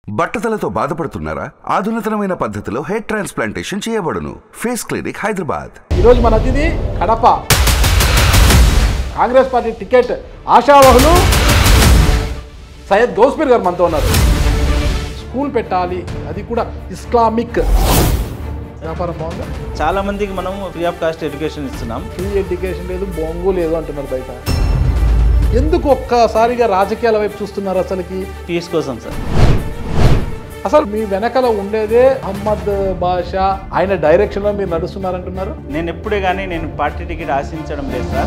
బట్టతలతో బాధపడుతున్నారా ఆధునితనమైన పద్ధతిలో హెయిర్ ట్రాన్స్ప్లాంటేషన్ చేయబడును ఫేస్ క్లినిక్ హైదరాబాద్ ఈరోజు మన అతిథి కడప కాంగ్రెస్ పార్టీ టికెట్ ఆశావహులు సయ్యద్ గౌస్పీర్ గారు మనతో ఉన్నారు స్కూల్ పెట్టాలి అది కూడా ఇస్లామిక్ వ్యాపారం బాగుందా చాలా మందికి మనం ఫ్రీ ఆఫ్ కాస్ట్ ఎడ్యుకేషన్ ఇస్తున్నాం ఫ్రీ ఎడ్యుకేషన్ లేదు బొంగు లేదు అంటున్నారు బయట ఎందుకు ఒక్కసారిగా రాజకీయాల వైపు చూస్తున్నారు అసలుకి పీస్ కోసం సార్ అసలు మీ వెనకల ఉండేదే అహ్మద్ బాషా ఆయన డైరెక్షన్లో మీరు నడుస్తున్నారంటున్నారు నేను ఎప్పుడే కానీ నేను పార్టీ టికెట్ ఆశించడం లేదు సార్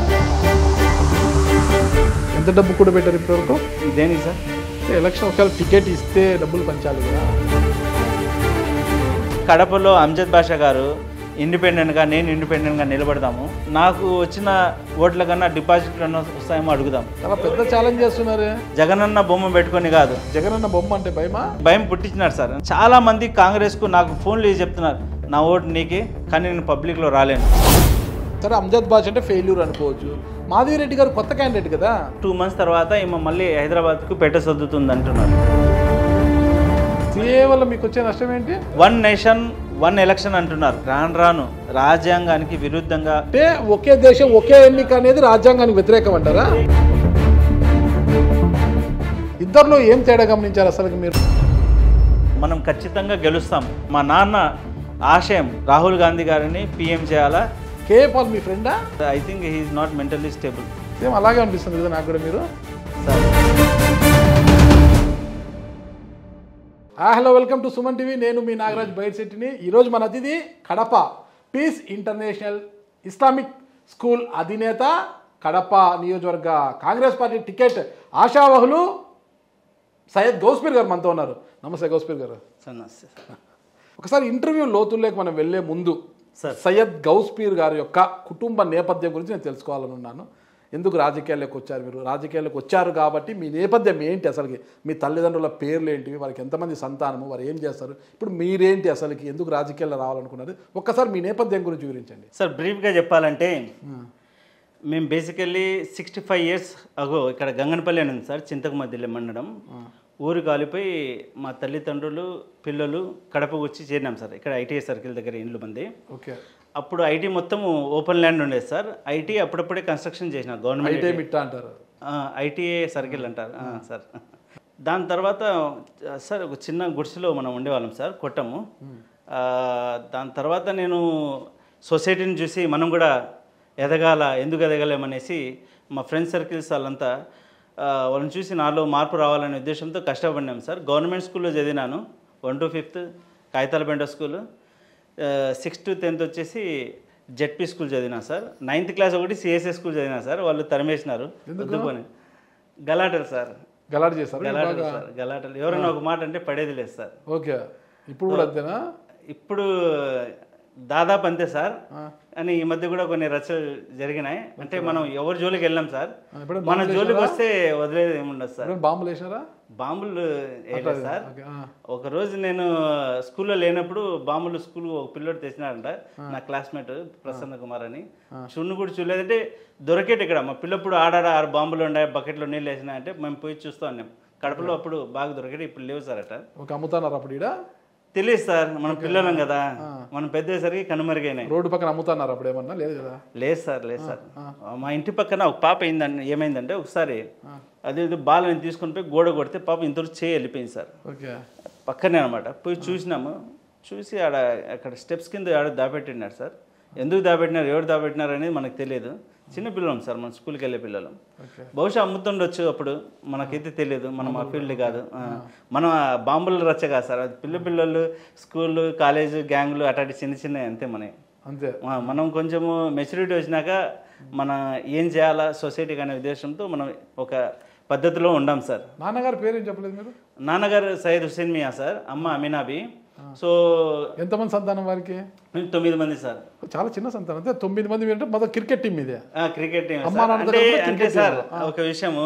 ఎంత డబ్బు కూడా పెట్టారు ఇప్పటివరకు దేనికి సార్ ఎలక్షన్ ఒకవేళ టికెట్ ఇస్తే డబ్బులు పంచాలి కదా కడపలో అమ్జద్ బాషా గారు ఇండిపెండెంట్గా నేను ఇండిపెండెంట్గా నిలబడదాము నాకు వచ్చిన ఓట్ల కన్నా డిపాజిట్లు అన్న వస్తాయేమో అడుగుదాం చాలా పెద్ద ఛాలెంజ్ చేస్తున్నారు జగనన్న బొమ్మ పెట్టుకొని కాదు జగన్ అన్న బొమ్మ అంటే భయమా భయం పుట్టించినారు సార్ చాలా మంది కాంగ్రెస్కు నాకు ఫోన్లు చేసి చెప్తున్నారు నా ఓటు నీకే కానీ నేను పబ్లిక్లో రాలేను సరే అమ్జద్ బాష్ అంటే ఫెయిల్యూర్ అనుకోవచ్చు మాధవి రెడ్డి గారు కొత్త క్యాండిడేట్ కదా టూ మంత్స్ తర్వాత ఈమె మళ్ళీ హైదరాబాద్కు పెట్ట సర్దుతుంది అంటున్నారు సీఏ వల్ల మీకు వచ్చే నష్టం ఏంటి వన్ నేషన్ వన్ ఎలక్షన్ అంటున్నారు రాను రాను రాజ్యాంగానికి విరుద్ధంగా అంటే ఒకే దేశం ఒకే ఎన్నిక అనేది రాజ్యాంగానికి వ్యతిరేకం అంటారా ఇద్దరిలో ఏం తేడా గమనించారు అసలు మీరు మనం ఖచ్చితంగా గెలుస్తాం మా నాన్న ఆశయం రాహుల్ గాంధీ గారిని పిఎం చేయాలా కే పాల్ మీ ఫ్రెండా I think he's not mentally stable same అలాగే అనిపిస్తుంది కదా నాకు కూడా మీరు సార్ ఆ, hello welcome to Suman TV నేను మీ నాగరాజ్ బైర్శెట్టిని ఈరోజు మన అతిథి Kadapa peace international Islamic school అధినేత కడప నియోజకవర్గ కాంగ్రెస్ పార్టీ టికెట్ ఆశావహులు సయ్యద్ గౌస్పీర్ గారు మనతో ఉన్నారు నమస్తే గౌస్పీర్ గారు సార్ నమస్తే సార్. ఒకసారి ఇంటర్వ్యూ లోతుల్లోకి మనం వెళ్ళే ముందు సార్. సయ్యద్ గౌస్పీర్ గారి యొక్క కుటుంబ నేపథ్యం గురించి నేను తెలుసుకోవాలని ఉన్నాను ఎందుకు రాజకీయాల్లోకి వచ్చారు మీరు రాజకీయాల్లోకి వచ్చారు కాబట్టి మీ నేపథ్యం ఏంటి అసలుకి మీ తల్లిదండ్రుల పేర్లు ఏంటివి వారికి ఎంతమంది సంతానము వారు ఏం చేస్తారు ఇప్పుడు మీరేంటి అసలుకి ఎందుకు రాజకీయాల్లో రావాలనుకున్నారు ఒక్కసారి మీ నేపథ్యం గురించి వివరించండి సార్ బ్రీఫ్గా చెప్పాలంటే మేము basically sixty five years ago ఇక్కడ గంగనపల్లి అని ఉంది సార్ చింతకుమద్దిలో మండడం ఊరు కాలిపోయి మా తల్లిదండ్రులు పిల్లలు కడపకు వచ్చి చేరినాం సార్ ఇక్కడ ఐటీఐ సర్కిల్ దగ్గర ఇండ్లు మంది ఓకే అప్పుడు ఐటీ మొత్తం ఓపెన్ ల్యాండ్ ఉండేది సార్ ఐటీ అప్పుడప్పుడే కన్స్ట్రక్షన్ చేసిన గవర్నమెంట్ ఐటే మిట్టా అంటారు ఐటీఏ సర్కిల్ అంటారు ఆ, సార్ దాని తర్వాత ఆ, సార్ ఒక చిన్న గుడిసెలో మనం ఉండేవాళ్ళం సార్ కొట్టము ఆ, దాని తర్వాత నేను సొసైటీని చూసి మనం కూడా ఎదగాల ఎందుకు ఎదగలేమనేసి మా ఫ్రెండ్స్ సర్కిల్స్ వాళ్ళంతా ఆ, వాళ్ళని చూసి నాలో మార్పు రావాలనే ఉద్దేశంతో కష్టపడినాం సార్ గవర్నమెంట్ స్కూల్లో చదివినాను one to fifth Kagithalapeta school sixth to tenth వచ్చేసి జెడ్పీ స్కూల్ చదివినా సార్ నైన్త్ క్లాస్ ఒకటి సిఎస్ఏ స్కూల్ చదివినా సార్ వాళ్ళు తరిమేసినారు వద్దుకొని గలాటలు సార్ గలాట్ చేస్తారు గలాటలు సార్ గలాటలు ఎవరైనా ఒక మాట అంటే పడేది లేదు సార్ ఓకే ఇప్పుడు కూడా అంతేనా ఇప్పుడు దాదాపు అంతే సార్ అని ఈ మధ్య కూడా కొన్ని రచనలు జరిగినాయి అంటే మనం ఎవరి జోలికి వెళ్ళాం సార్ ఎప్పుడైనా మన జోలికి వస్తే వదిలేదు ఏముండదు సార్ ఎప్పుడైనా బాంబులు వేసినారా బాంబులు వేయలేదు సార్ ఓకే ఆ. ఒక రోజు నేను స్కూల్లో లేనప్పుడు బాంబులు స్కూల్ ఒక పిల్లోడు తెచ్చినాడంట నా క్లాస్మేట్ ప్రసన్న కుమార్ అని చున్ను కూడా చూడలేదంటే దొరికేటి ఇక్కడ మా పిల్లప్పుడు ఆడాడ ఆరు బాంబులు ఉన్నాయి బకెట్లో నీళ్ళు వేసినాయి అంటే మేము పోయి చూస్తూ ఉన్నాం కడపలో అప్పుడు బాగా దొరికేటి ఇప్పుడు లేవు సార్ అట ఒక అమ్ముతున్నారు అప్పుడు ఈడ తెలియదు సార్ మనం పిల్లలం కదా మనం పెద్దసరికి కనుమరుగైనాయి రోడ్డు పక్కన అమ్ముతున్నారు అప్పుడు ఏమన్నా లేదు కదా లేదు సార్ లేదు సార్ మా ఇంటి పక్కన ఒక పాప అయిందండి ఏమైందంటే ఒకసారి అది ఇది బాల్ నేను తీసుకొని పోయి గోడ కొడితే పాప ఇంతవరకు చేయి వెళ్ళిపోయింది సార్ ఓకే పక్కనే అనమాట పోయి చూసినాము చూసి ఆడ అక్కడ స్టెప్స్ కింద ఆడ దాపెట్టినారు సార్ ఎందుకు దాపెట్టినారు ఎవరు దాపెట్టినారు అనేది మనకు తెలియదు చిన్న పిల్లలం సార్ మన స్కూల్కి వెళ్ళే పిల్లలం ఓకే బహుశా అమ్ముతుండొచ్చు అప్పుడు మనకైతే తెలియదు మనం ఆ ఫీల్డ్ కాదు ఆ, మనం ఆ బాంబులు రచ్చ కాదు సార్ అది పిల్ల పిల్లలు స్కూళ్ళు కాలేజ్ గ్యాంగ్లు అట్లాంటి చిన్న చిన్న అంతే మనవి అంతే ఆ, మనం కొంచెము మెచ్యూరిటీ వచ్చినాక మన ఏం చేయాలా సొసైటీకి అనే ఉద్దేశంతో మనం ఒక పద్ధతిలో ఉండాం సార్ నాన్నగారి పేరు ఏం చెప్పలేదు మీరు నాన్నగారు సయ్యద్ హుస్సేన్ మియా సార్ అమ్మ అమీనాబి సో ఎంతమంది సంతానం వారికి మేము తొమ్మిది మంది సార్ చాలా చిన్న సంతానం అంతే తొమ్మిది మంది అంటే మొదటి క్రికెట్ టీం ఇదే ఆ, క్రికెట్ టీం అమ్మా సార్. నాన్న అంటే దగ్గర కూడా అంటే క్రికెట్ సార్ టీం. ఒక విషయము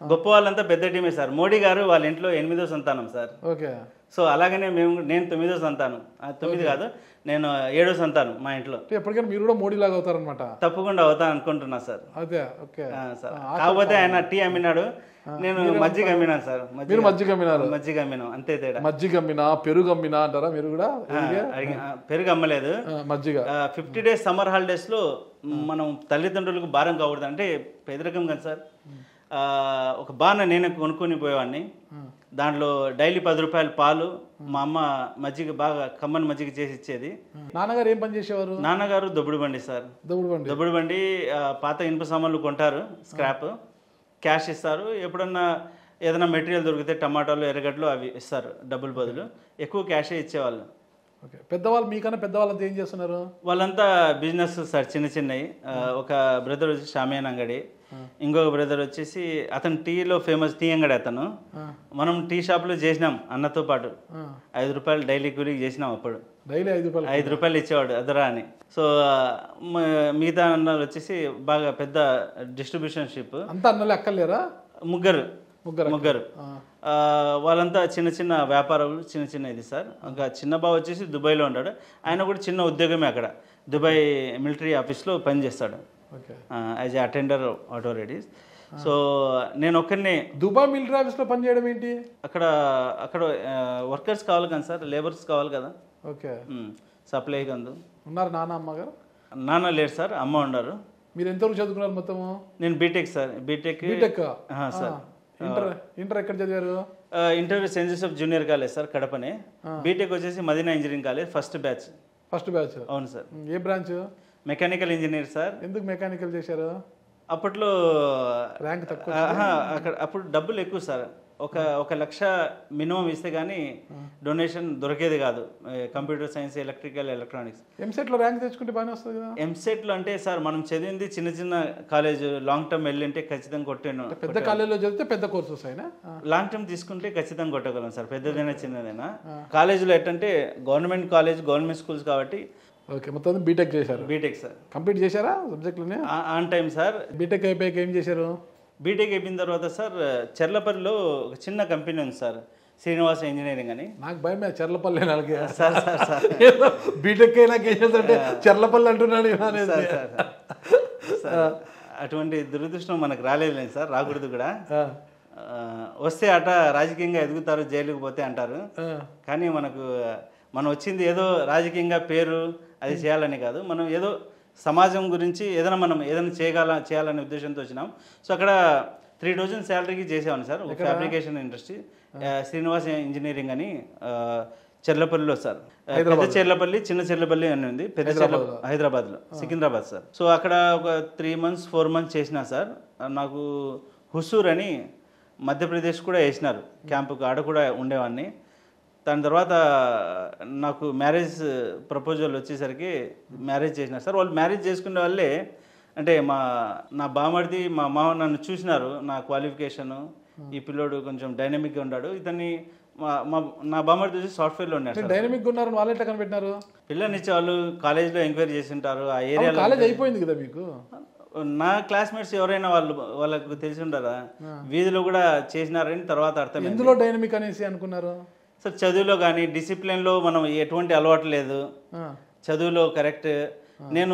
గొప్ప వాళ్ళంతా పెద్ద టీమే సార్ మోడీ గారు వాళ్ళ ఇంట్లో ఎనిమిదో సంతానం సార్ ఓకే సో అలాగనే మేము నేను తొమ్మిదో సంతానం ఆ, తొమ్మిది కాదు నేను ఏడో సంతానం మా ఇంట్లో అంటే ఎప్పటికైనా మీరు కూడా మోడీ లాగా అవుతారనమాట తప్పకుండా అవుతా అనుకుంటున్నా సార్ అదే ఓకే ఆ, సార్ కాకపోతే ఆయన టీ అమ్మినాడు నేను మజ్జిగ అమ్మినాను సార్ మీరు మజ్జిగ అమ్మినారు మజ్జిగ అమ్మినాం అంతే తేడా మజ్జిగ అమ్మినా పెరుగు అమ్మినా అంటారా మీరు కూడా ఆ, అడిగి- ఆ, పెరుగు అమ్మలేదు ఆ, మజ్జిగ ఫిఫ్టీ డేస్ సమ్మర్ హాలిడేస్లో మనం తల్లిదండ్రులకు భారం కాకూడదు అంటే పేదరికం కదా సార్ ఆ, ఒక బాణ నేను కొనుక్కొని పోయేవాడిని దాంట్లో డైలీ పది రూపాయల పాలు మా అమ్మ మజ్జిగ బాగా కమ్మని మజ్జిగ చేసి ఇచ్చేది నాన్నగారు ఏం పని చేసేవారు నాన్నగారు దొబ్బుడు బండి సార్ దౌడు బండి దొబ్బుడు బండి ఆ, పాత ఇనుప సామాన్లు కొంటారు స్క్రాప్ క్యాష్ ఇస్తారు ఎప్పుడన్నా ఏదైనా మెటీరియల్ దొరికితే టమాటాలు ఎర్రగడ్డలు అవి ఇస్తారు డబ్బులు బదులు ఎక్కువ క్యాషే ఇచ్చేవాళ్ళు ఓకే పెద్దవాళ్ళు మీకన్నా పెద్దవాళ్ళంతా ఏం చేస్తున్నారు వాళ్ళంతా బిజినెస్ సార్ చిన్న చిన్నవి ఆ, ఒక బ్రదర్ వచ్చి షామియాన్ అంగడి ఇంకొక బ్రదర్ వచ్చేసి అతను టీలో ఫేమస్ టీ అంగడి అతను మనం టీ షాప్లో చేసినాం అన్నతో పాటు ఐదు రూపాయలు డైలీ కూలీకి చేసినాం అప్పుడు డైలీ ఐదు రూపాయలు ఐదు రూపాయలు ఇచ్చేవాడు అదరా అని సో ఆ, మ- మిగతా అన్నలు వచ్చేసి బాగా పెద్ద డిస్ట్రిబ్యూషన్ షిప్ అంతా అన్నలే అక్కర్లేరా ముగ్గురు ముగ్గురు ముగ్గురు ఆ, వాళ్ళంతా చిన్న చిన్న వ్యాపారాలు చిన్న చిన్న ఇది సార్ ఇంకా చిన్న బావ వచ్చేసి దుబాయ్లో ఉంటాడు ఆయన కూడా చిన్న ఉద్యోగమే అక్కడ దుబాయ్ మిలిటరీ ఆఫీస్లో పనిచేస్తాడు okay as a attender auto రెడీస్ సో నేను ఒక్కరిని దుబాయ్ మిలిటరీ ఆఫీస్లో పని చేయడం ఏంటి అక్కడ అక్కడ వర్కర్స్ కావాలి కదా సార్ లేబర్స్ కావాలి కదా ఓకే సప్లై కందు ఉన్నారు నాన్న అమ్మగారు నాన్న లేరు సార్ అమ్మ ఉన్నారు మీరు ఎంతవరకు చదువుకున్నారు మొత్తము నేను BTech sir BTech BTech sir inter inter ఎక్కడ చదివారు interview Saint Joseph junior college sir కడపనే బీటెక్ వచ్చేసి Madina engineering college first batch first batch అవును సార్ ఏ బ్రాంచ్ మెకానికల్ ఇంజనీర్ సార్ ఎందుకు మెకానికల్ చేశారు అప్పట్లో ర్యాంక్ తక్కువ ఆహా, అక్కడ అప్పుడు డబ్బులు ఎక్కువ సార్ ఒక ఒక లక్ష మినిమం ఇస్తే కానీ డొనేషన్ దొరికేది కాదు కంప్యూటర్ సైన్స్ ఎలక్ట్రికల్ ఎలక్ట్రానిక్స్ ఎంసెట్లో ర్యాంక్ తెచ్చుకుంటే బాగానే వస్తుంది కదా ఎంసెట్లో అంటే సార్ మనం చదివింది చిన్న చిన్న కాలేజ్ లాంగ్ టర్మ్ వెళ్ళింటే ఖచ్చితంగా కొట్టాను పెద్ద కాలేజీలో చదివితే పెద్ద కోర్సెస్ అయినా లాంగ్ టర్మ్ తీసుకుంటే ఖచ్చితంగా కొట్టగలం సార్ పెద్దదైనా చిన్నదైనా కాలేజీలో ఎట్టంటే గవర్నమెంట్ కాలేజ్ గవర్నమెంట్ స్కూల్స్ కాబట్టి ఓకే మొత్తం బీటెక్ చేశారు బీటెక్ సార్ కంప్లీట్ చేశారా సబ్జెక్టులోనే ఆ- ఆన్ టైం సార్ బీటెక్ అయిపోయాక ఏం చేశారు బీటెక్ అయిపోయిన తర్వాత సార్ చెర్లపల్లిలో ఒక చిన్న కంపెనీ ఉంది సార్ శ్రీనివాస ఇంజనీరింగ్ అని నాకు భయమే చెర్లపల్లి నాలుగే సార్ సార్ సార్ బీటెక్ అయినా చేసేదంటే చెర్లపల్లి అంటున్నాడు ఈయన అనేది. Sir, sir, sir. అటువంటి దురదృష్టం మనకు రాలేదు సార్ రాకూడదు కూడా ఆ, ఆ, వస్తే అట రాజకీయంగా ఎదుగుతారు జైలుకు పోతే అంటారు ఆ, కానీ మనకు మనం వచ్చింది ఏదో రాజకీయంగా పేరు అది చేయాలని కాదు మనం ఏదో సమాజం గురించి ఏదైనా మనం ఏదైనా చేయగల చేయాలనే ఉద్దేశంతో వచ్చినాం సో అక్కడ త్రీ థౌజండ్ శాలరీకి చేసేవాడిని సార్ ఒక ఫ్యాబ్రికేషన్ ఇండస్ట్రీ శ్రీనివాస ఇంజనీరింగ్ అని ఆ, చెర్లపల్లిలో సార్ పెద్ద చెర్లపల్లి చిన్న చెర్లపల్లి అని ఉంది పెద్ద చెర్ల హైదరాబాద్లో సికింద్రాబాద్ సార్ సో అక్కడ ఒక త్రీ మంత్స్ ఫోర్ మంత్స్ చేసిన సార్ నాకు హుసూర్ అని మధ్యప్రదేశ్ కూడా వేసినారు క్యాంపుకు ఆడ కూడా ఉండేవాడిని దాని తర్వాత నాకు మ్యారేజ్ ప్రపోజల్ వచ్చేసరికి మ్యారేజ్ చేసినారు సార్ వాళ్ళు మ్యారేజ్ చేసుకునే వాళ్ళే అంటే మా నా బామడిది మా మామ నన్ను చూసినారు నా క్వాలిఫికేషను ఈ పిల్లోడు కొంచెం డైనమిక్గా ఉన్నాడు ఇతన్ని మా మా నా బామడిది వచ్చి సాఫ్ట్వేర్లో ఉన్నాడు సార్ డైనమిక్ ఉన్నారని వాళ్ళు ఎట్లా కనిపెట్టినారు పిల్లనిచ్చే వాళ్ళు కాలేజ్లో ఎంక్వైరీ చేసి ఉంటారు ఆ ఏరియాలో కాలేజ్ అయిపోయింది కదా మీకు నా క్లాస్మేట్స్ ఎవరైనా వాళ్ళు వాళ్ళకు తెలిసి ఉంటారా వీధిలో కూడా చేసినారని తర్వాత అర్థమైంది ఎందులో డైనమిక్ అనేసి అనుకున్నారు సార్ చదువులో కానీ డిసిప్లిన్లో మనం ఎటువంటి అలవాటు లేదు ఆ, చదువులో కరెక్ట్ నేను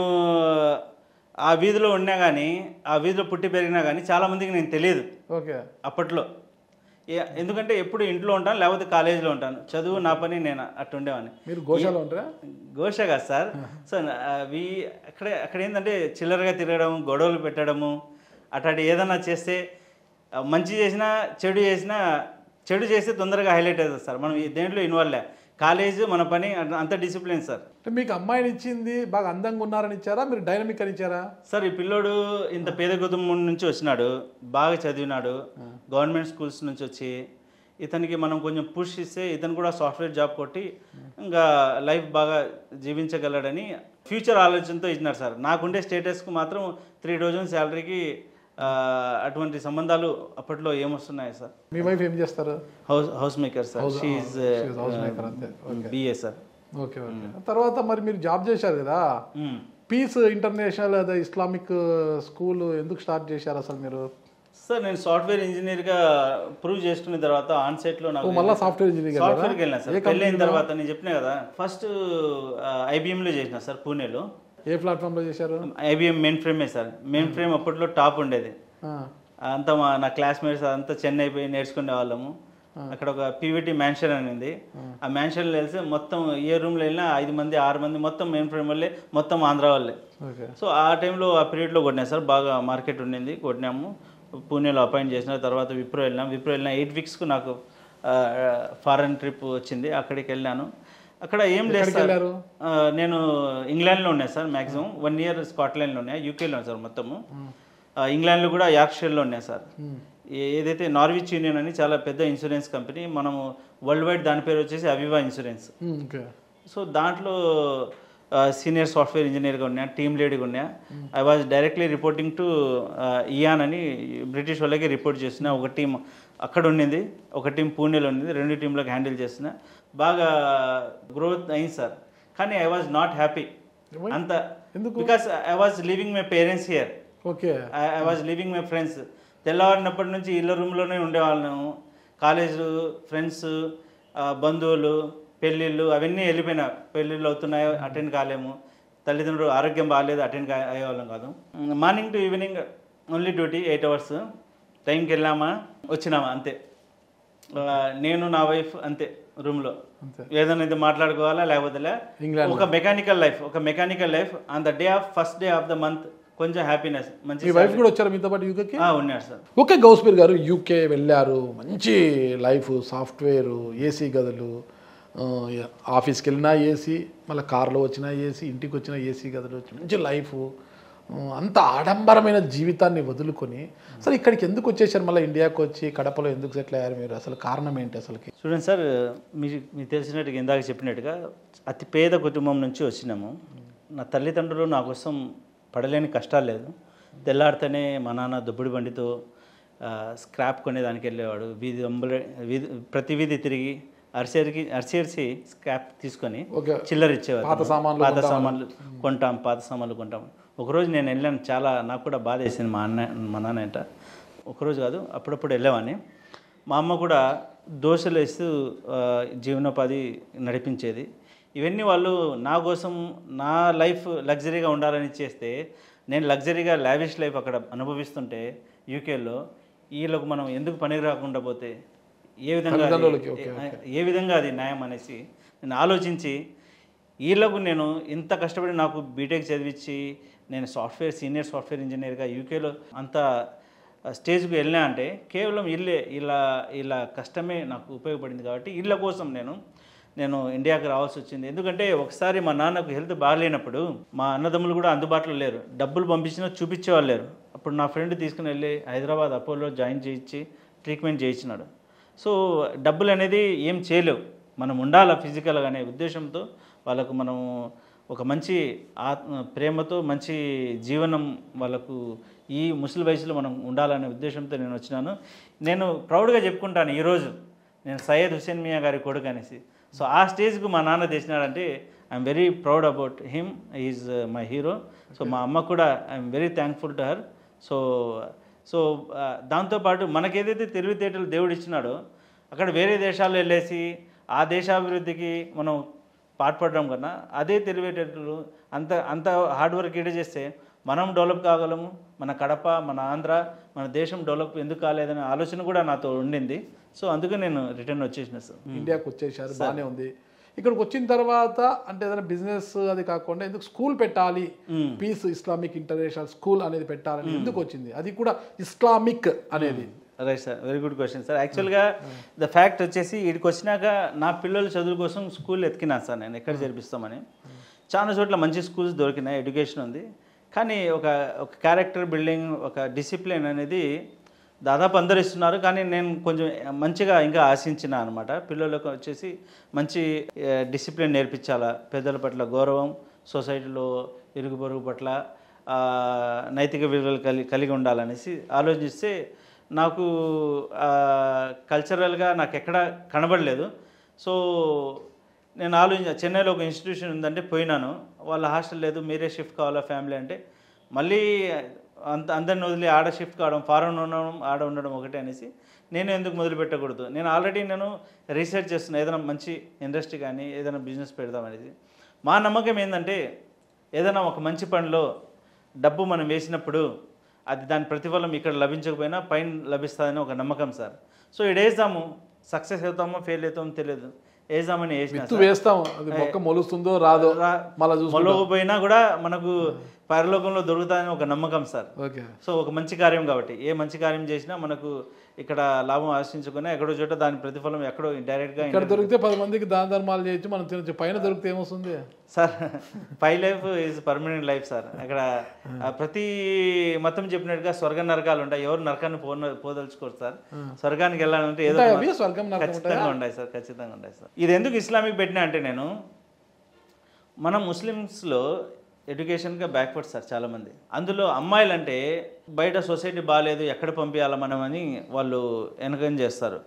ఆ వీధిలో ఉన్నా కానీ ఆ వీధిలో పుట్టి పెరిగినా కానీ చాలామందికి నేను తెలియదు ఓకే అప్పట్లో ఏ- ఎందుకంటే ఎప్పుడు ఇంట్లో ఉంటాను లేకపోతే కాలేజీలో ఉంటాను చదువు నా పని నేను అట్టు ఉండేవాడిని మీరు గోశాలో ఉంటారా ఘోష కాదు సార్ సో అవి అక్కడ అక్కడ ఏంటంటే చిల్లరగా తిరగడం గొడవలు పెట్టడము అట్లాంటి ఏదన్నా చేస్తే ఆ, మంచి చేసినా చెడు చేసినా చెడు చేస్తే తొందరగా హైలైట్ అవుతుంది సార్ మనం ఈ దేంట్లో ఇన్వాల్వ్ లే కాలేజ్ మన పని అంత- అంత డిసిప్లిన్ సార్ అంటే మీకు అమ్మాయిని ఇచ్చింది బాగా అందంగా ఉన్నారని ఇచ్చారా మీరు డైనమిక్ అని ఇచ్చారా సార్ ఈ పిల్లోడు ఇంత పేద కుటుంబం నుంచి వచ్చినాడు బాగా చదివినాడు గవర్నమెంట్ స్కూల్స్ నుంచి వచ్చి ఇతనికి మనం కొంచెం పుష్ ఇస్తే ఇతను కూడా సాఫ్ట్వేర్ జాబ్ కొట్టి ఇంకా లైఫ్ బాగా జీవించగలడని ఫ్యూచర్ ఆలోచనతో ఇచ్చినారు సార్ నాకుండే స్టేటస్కు మాత్రం త్రీ థౌజండ్ శాలరీకి అటువంటి సంబంధాలు అప్పట్లో ఏమొస్తున్నాయి సార్ మీ వైఫ్ ఏం చేస్తారు house house maker sir she house maker అంతే బిఏ సార్ ఓకే ఓకే తర్వాత మరి మీరు జాబ్ చేశారు కదా పీస్ ఇంటర్నేషనల్ అదే ఇస్లామిక్ స్కూల్ ఎందుకు స్టార్ట్ చేశారు అసలు మీరు సార్ నేను సాఫ్ట్వేర్ ఇంజనీర్గా ప్రూవ్ చేసుకున్న తర్వాత ఆన్ సెట్లో నాకు ఓ, మళ్ళా సాఫ్ట్వేర్ ఇంజనీర్ వెళ్ళారా? సాఫ్ట్వేర్కి వెళ్ళినా సార్ ఏ పెళ్ళైన కంపెనీలో? తర్వాత నేను చెప్పిన కదా ఫస్ట్ ఐబిఎంలో చేసిన సార్ పూణేలో ఏ ప్లాట్ఫామ్లో చేశారు ఐబిఎం మెయిన్ ఫ్రేమే సార్ మెయిన్ ఫ్రేమ్ అప్పట్లో టాప్ ఉండేది ఆ, అంతా మా నా క్లాస్మేట్స్ అంతా చెన్నై పోయి నేర్చుకునే వాళ్ళము అక్కడ ఒక పీవీటీ మ్యాన్షన్ అని ఉంది ఆ మ్యాన్షన్లో వెళ్తే మొత్తం ఏ రూమ్లో వెళ్ళినా ఐదు మంది ఆరు మంది మొత్తం మెయిన్ ఫ్రేమ్ వాళ్ళే మొత్తం ఆంధ్ర వాళ్ళే ఓకే సో ఆ టైంలో ఆ పీరియడ్లో కొట్టినా సార్ బాగా మార్కెట్ ఉండింది కొట్టినాము పూణేలో అపాయింట్ చేసిన తర్వాత విప్రో వెళ్ళినాం విప్రో వెళ్ళిన ఎయిట్ వీక్స్కు నాకు ఫారెన్ ట్రిప్ వచ్చింది అక్కడికి వెళ్ళాను అక్కడ ఏం లేదు ఎక్కడికి సార్ వెళ్ళారు? ఆ, నేను ఇంగ్లాండ్లో ఉన్నా సార్ మ్యాక్సిమం వన్ ఇయర్ స్కాట్లాండ్లో ఉన్నా యూకేలో సార్ మొత్తము ఆ, ఇంగ్లాండ్లో కూడా యార్క్షైర్లో ఉన్నా సార్ ఏ- ఏదైతే నార్విచ్ యూనియన్ అని చాలా పెద్ద ఇన్సూరెన్స్ కంపెనీ మనము వరల్డ్ వైడ్ దాని పేరు వచ్చేసి Aviva insurance um, okay so దాంట్లో సీనియర్ సాఫ్ట్వేర్ ఇంజనీర్గా ఉన్నా టీమ్ లీడ్గా ఉన్నా I was directly reporting to Ian అని బ్రిటిష్ వాళ్ళకి రిపోర్ట్ చేసిన ఒక టీం అక్కడ ఉండింది ఒక టీం పూణేలో ఉండింది రెండు టీంలకు హ్యాండిల్ చేసిన బాగా గ్రోత్ అయింది సార్ కానీ ఐ వాజ్ నాట్ హ్యాపీ అంత ఎందుకు? Because I was living my parents here okay I was living my friends తెల్లవారినప్పటి నుంచి ఇళ్ళ రూమ్లోనే ఉండేవాళ్ళము కాలేజ్ ఫ్రెండ్స్ బంధువులు పెళ్ళిళ్ళు అవన్నీ వెళ్ళిపోయినా పెళ్ళిళ్ళు అవుతున్నాయో అటెండ్ కాలేము తల్లిదండ్రులు ఆరోగ్యం బాగాలేదు అటెండ్ అయ్యేవాళ్ళం కాదు morning to evening only duty eight hours టైంకి వెళ్ళామా వచ్చినామా అంతే ఆ, నేను నా వైఫ్ అంతే రూమ్లో అంతే. ఏదైనా ఇది మాట్లాడుకోవాలా లేకపోతే లే. ఇంగ్లాండ్లో. ఒక మెకానికల్ లైఫ్ ఒక mechanical life on the day of first day of the month కొంచెం హ్యాపీనెస్ మీ మంచి వైఫ్ కూడా వచ్చారా మీతో పాటు యూకేకి ఆ, ఉన్నారు సార్ ఓకే గౌస్పీర్ గారు యూకే వెళ్ళారు మంచి లైఫ్ సాఫ్ట్వేర్ ఏసీ గదులు ఆ, ఆఫీస్కి వెళ్ళినా ఏసీ మళ్ళీ కార్లో వచ్చినా ఏసీ ఇంటికి వచ్చినా ఏసీ గదులు మంచి లైఫ్ ఆ, అంత ఆడంబరమైన జీవితాన్ని వదులుకొని అసలు ఇక్కడికి ఎందుకు వచ్చేసారు మళ్ళీ ఇండియాకి వచ్చి కడపలో ఎందుకు సెటిల్ అయ్యారు మీరు అసలు కారణం ఏంటి అసలుకి చూడండి సార్ మీ మీకు తెలిసినట్టుగా ఇందాక చెప్పినట్టుగా అతి పేద కుటుంబం నుంచి వచ్చినాము నా తల్లిదండ్రులు నా కోసం పడలేని కష్టాలు లేదు తెల్లారితేనే మా నాన్న దుబ్బుడి బండితో ఆ, స్క్రాప్ కొనేదానికి వెళ్ళేవాడు వీధి అంబుల వీధి ప్రతి వీధి తిరిగి అరిసేరికి అరిసేరిసి స్క్రాప్ తీసుకొని ఓకే చిల్లర ఇచ్చేవారు పాత సామాన్లు పాత సామాన్లు కొంటాం పాత సామాన్లు కొంటాం ఒకరోజు నేను వెళ్ళాను చాలా నాకు కూడా బాధ వేసింది మా అన్న మా నాన్న అంట ఒకరోజు కాదు అప్పుడప్పుడు వెళ్ళేవాడిని మా అమ్మ కూడా దోశలు వేస్తూ ఆ, జీవనోపాధి నడిపించేది ఇవన్నీ వాళ్ళు నా కోసం నా లైఫ్ లగ్జరీగా ఉండాలని చేస్తే నేను లగ్జరీగా లావిష్ లైఫ్ అక్కడ అనుభవిస్తుంటే యూకేలో వీళ్ళకు మనం ఎందుకు పనికి రాకుండా పోతే ఏ విధంగా అది- తల్లిదండ్రులకి, ఓకే, ఏ విధంగా అది న్యాయం అనేసి నేను ఆలోచించి వీళ్ళకు నేను ఇంత కష్టపడి నాకు బీటెక్ చదివించి నేను సాఫ్ట్వేర్ సీనియర్ సాఫ్ట్వేర్ ఇంజనీర్గా యూకేలో అంత స్టేజ్కి వెళ్ళినా అంటే కేవలం ఇల్లే ఇలా ఇలా కష్టమే నాకు ఉపయోగపడింది కాబట్టి ఇళ్ళ కోసం నేను నేను ఇండియాకి రావాల్సి వచ్చింది ఎందుకంటే ఒకసారి మా నాన్నకు హెల్త్ బాగాలేనప్పుడు మా అన్నదమ్ములు కూడా అందుబాటులో లేరు డబ్బులు పంపించినా చూపించేవాళ్ళు లేరు అప్పుడు నా ఫ్రెండ్ తీసుకుని వెళ్ళి హైదరాబాద్ అపోలో జాయిన్ చేయించి ట్రీట్మెంట్ చేయించినాడు సో డబ్బులు అనేది ఏం చేయలేవు మనం ఉండాలా ఫిజికల్ అనే ఉద్దేశంతో వాళ్ళకు మనం ఒక మంచి ఆత్మ ప్రేమతో మంచి జీవనం వాళ్ళకు ఈ ముసలి వయసులో మనం ఉండాలనే ఉద్దేశంతో నేను వచ్చినాను నేను ప్రౌడ్గా చెప్పుకుంటాను ఈరోజు నేను సయ్యద్ హుసేన్ మియా గారి కొడుకు అనేసి సో ఆ స్టేజ్కు మా నాన్న తెచ్చినాడంటే I'm very proud about him is my hero so మా అమ్మ కూడా I'm very thankful to her so so ఆ, దాంతోపాటు మనకేదైతే తెలివితేటలు దేవుడు ఇచ్చినాడో అక్కడ వేరే దేశాల్లో వెళ్ళేసి ఆ దేశాభివృద్ధికి మనం పాటుపడడం కన్నా అదే తెలివితేటలు అంత అంత హార్డ్ వర్క్ ఇడ చేస్తే మనం డెవలప్ కాగలము మన కడప మన ఆంధ్ర మన దేశం డెవలప్ ఎందుకు కాలేదనే ఆలోచన కూడా నాతో ఉండింది సో అందుకే నేను రిటర్న్ వచ్చేసిన సార్ ఇండియాకి వచ్చేసారు బాగానే ఉంది ఇక్కడికి వచ్చిన తర్వాత అంటే ఏదైనా బిజినెస్ అది కాకుండా ఎందుకు స్కూల్ పెట్టాలి పీస్ ఇస్లామిక్ ఇంటర్నేషనల్ స్కూల్ అనేది పెట్టాలని ఎందుకు వచ్చింది అది కూడా ఇస్లామిక్ అనేది right sir very good question sir యాక్చువల్గా ద ఫ్యాక్ట్ వచ్చేసి వీడికి వచ్చినాక నా పిల్లల చదువు కోసం స్కూల్ ఎత్తికినా సార్ నేను ఎక్కడ చేర్పిస్తామని చాలా చోట్ల మంచి స్కూల్స్ దొరికినాయి ఎడ్యుకేషన్ ఉంది కానీ ఒక ఒక క్యారెక్టర్ బిల్డింగ్ ఒక డిసిప్లిన్ అనేది దాదాపు అందరు ఇస్తున్నారు కానీ నేను కొంచెం మంచిగా ఇంకా ఆశించిన అనమాట పిల్లలకు వచ్చేసి మంచి డిసిప్లిన్ నేర్పించాలా పెద్దల పట్ల గౌరవం సొసైటీలో ఇరుగు పొరుగు పట్ల ఆ, నైతిక విలువలు కలిగి కలిగి ఉండాలనేసి ఆలోచిస్తే నాకు కల్చరల్గా నాకు ఎక్కడ కనబడలేదు సో నేను ఆలోచించ చెన్నైలో ఒక ఇన్స్టిట్యూషన్ ఉందంటే పోయినాను వాళ్ళ హాస్టల్ లేదు మీరే షిఫ్ట్ కావాలా ఫ్యామిలీ అంటే మళ్ళీ అంత అందరిని వదిలి ఆడ షిఫ్ట్ కావడం ఫారెన్ ఉండడం ఆడ ఉండడం ఒకటే అనేసి నేను ఎందుకు మొదలు పెట్టకూడదు నేను ఆల్రెడీ నేను రీసెర్చ్ చేస్తున్నా ఏదైనా మంచి ఇండస్ట్రీ కానీ ఏదైనా బిజినెస్ పెడదాం అనేది మా నమ్మకం ఏంటంటే ఏదైనా ఒక మంచి పనిలో డబ్బు మనం వేసినప్పుడు అది దాని ప్రతిఫలం ఇక్కడ లభించకపోయినా పైన లభిస్తుందని ఒక నమ్మకం సార్ సో ఇది వేద్దాము సక్సెస్ అవుతామో ఫెయిల్ అవుతామో తెలియదు వేద్దామని వేసిన విత్తు వేస్తాం అది మొక్క మొలుస్తుందో రాదో మళ్ళా చూసుకుంటాం మొలకపోయినా కూడా మనకు పరలోకంలో దొరుకుతాయని ఒక నమ్మకం సార్ ఓకే సో ఒక మంచి కార్యం కాబట్టి ఏ మంచి కార్యం చేసినా మనకు ఇక్కడ లాభం ఆశించుకున్నా ఎక్కడో చోట దాని ప్రతిఫలం ఎక్కడో డైరెక్ట్గా ఇక్కడ దొరికితే పది మందికి దాన ధర్మాలు చేయొచ్చు మనం తినచ్చు పైన దొరికితే ఏమొస్తుంది సార్ పై life is permanent life sir అక్కడ ఆ, ప్రతి మతం చెప్పినట్టుగా స్వర్గ నరకాలు ఉంటాయి ఎవరు నరకాన్ని పో పోదలుచుకోరు సార్ స్వర్గానికి వెళ్ళాలంటే ఏదో ఉంటాయి ఒక- అవి స్వర్గం నరకం ఖచ్చితంగా ఉంటాయి సార్ ఖచ్చితంగా ఉంటాయి సార్ ఇది ఎందుకు ఇస్లామిక్ పెట్టినా అంటే నేను మన ముస్లిమ్స్లో ఎడ్యుకేషన్గా బ్యాక్వర్డ్ సార్ చాలామంది అందులో అమ్మాయిలు అంటే బయట సొసైటీ బాగాలేదు ఎక్కడ పంపించాలా మనం అని వాళ్ళు ఎన్కరేజ్ చేస్తారు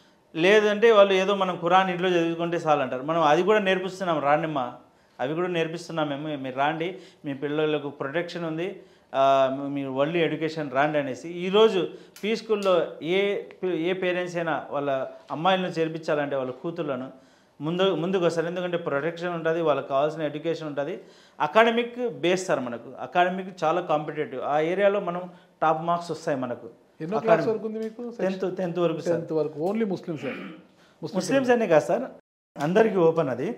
లేదంటే వాళ్ళు ఏదో మనం ఖురాన్ ఇంట్లో చదువుకుంటే చాలంటారు మనం అది కూడా నేర్పిస్తున్నాం రాండిమ్మా అవి కూడా నేర్పిస్తున్నాం మేము మీరు రాండి మీ పిల్లలకు ప్రొటెక్షన్ ఉంది ఆ, మీరు వరల్డ్ ఎడ్యుకేషన్ రాండి అనేసి ఈరోజు పీ స్కూల్లో ఏ ఏ పేరెంట్స్ అయినా వాళ్ళ అమ్మాయిలను చేర్పించాలంటే వాళ్ళ కూతుర్లను ముందు ముందుకు వస్తారు ఎందుకంటే ప్రొటెక్షన్ ఉంటుంది వాళ్ళకి కావాల్సిన ఎడ్యుకేషన్ ఉంటుంది అకాడమిక్ బేస్ సార్ మనకు అకాడమిక్ చాలా కాంపిటేటివ్ ఆ ఏరియాలో మనం టాప్ మార్క్స్ వస్తాయి మనకు ఎన్నో క్లాస్ వరకు ఉంది మీకు టెన్త్ టెన్త్ వరకు సార్ టెన్త్ వరకు ఓన్లీ ముస్లిమ్స్ ముస్లిమ్స్ అనే కాదు సార్ అందరికీ ఓపెన్ అది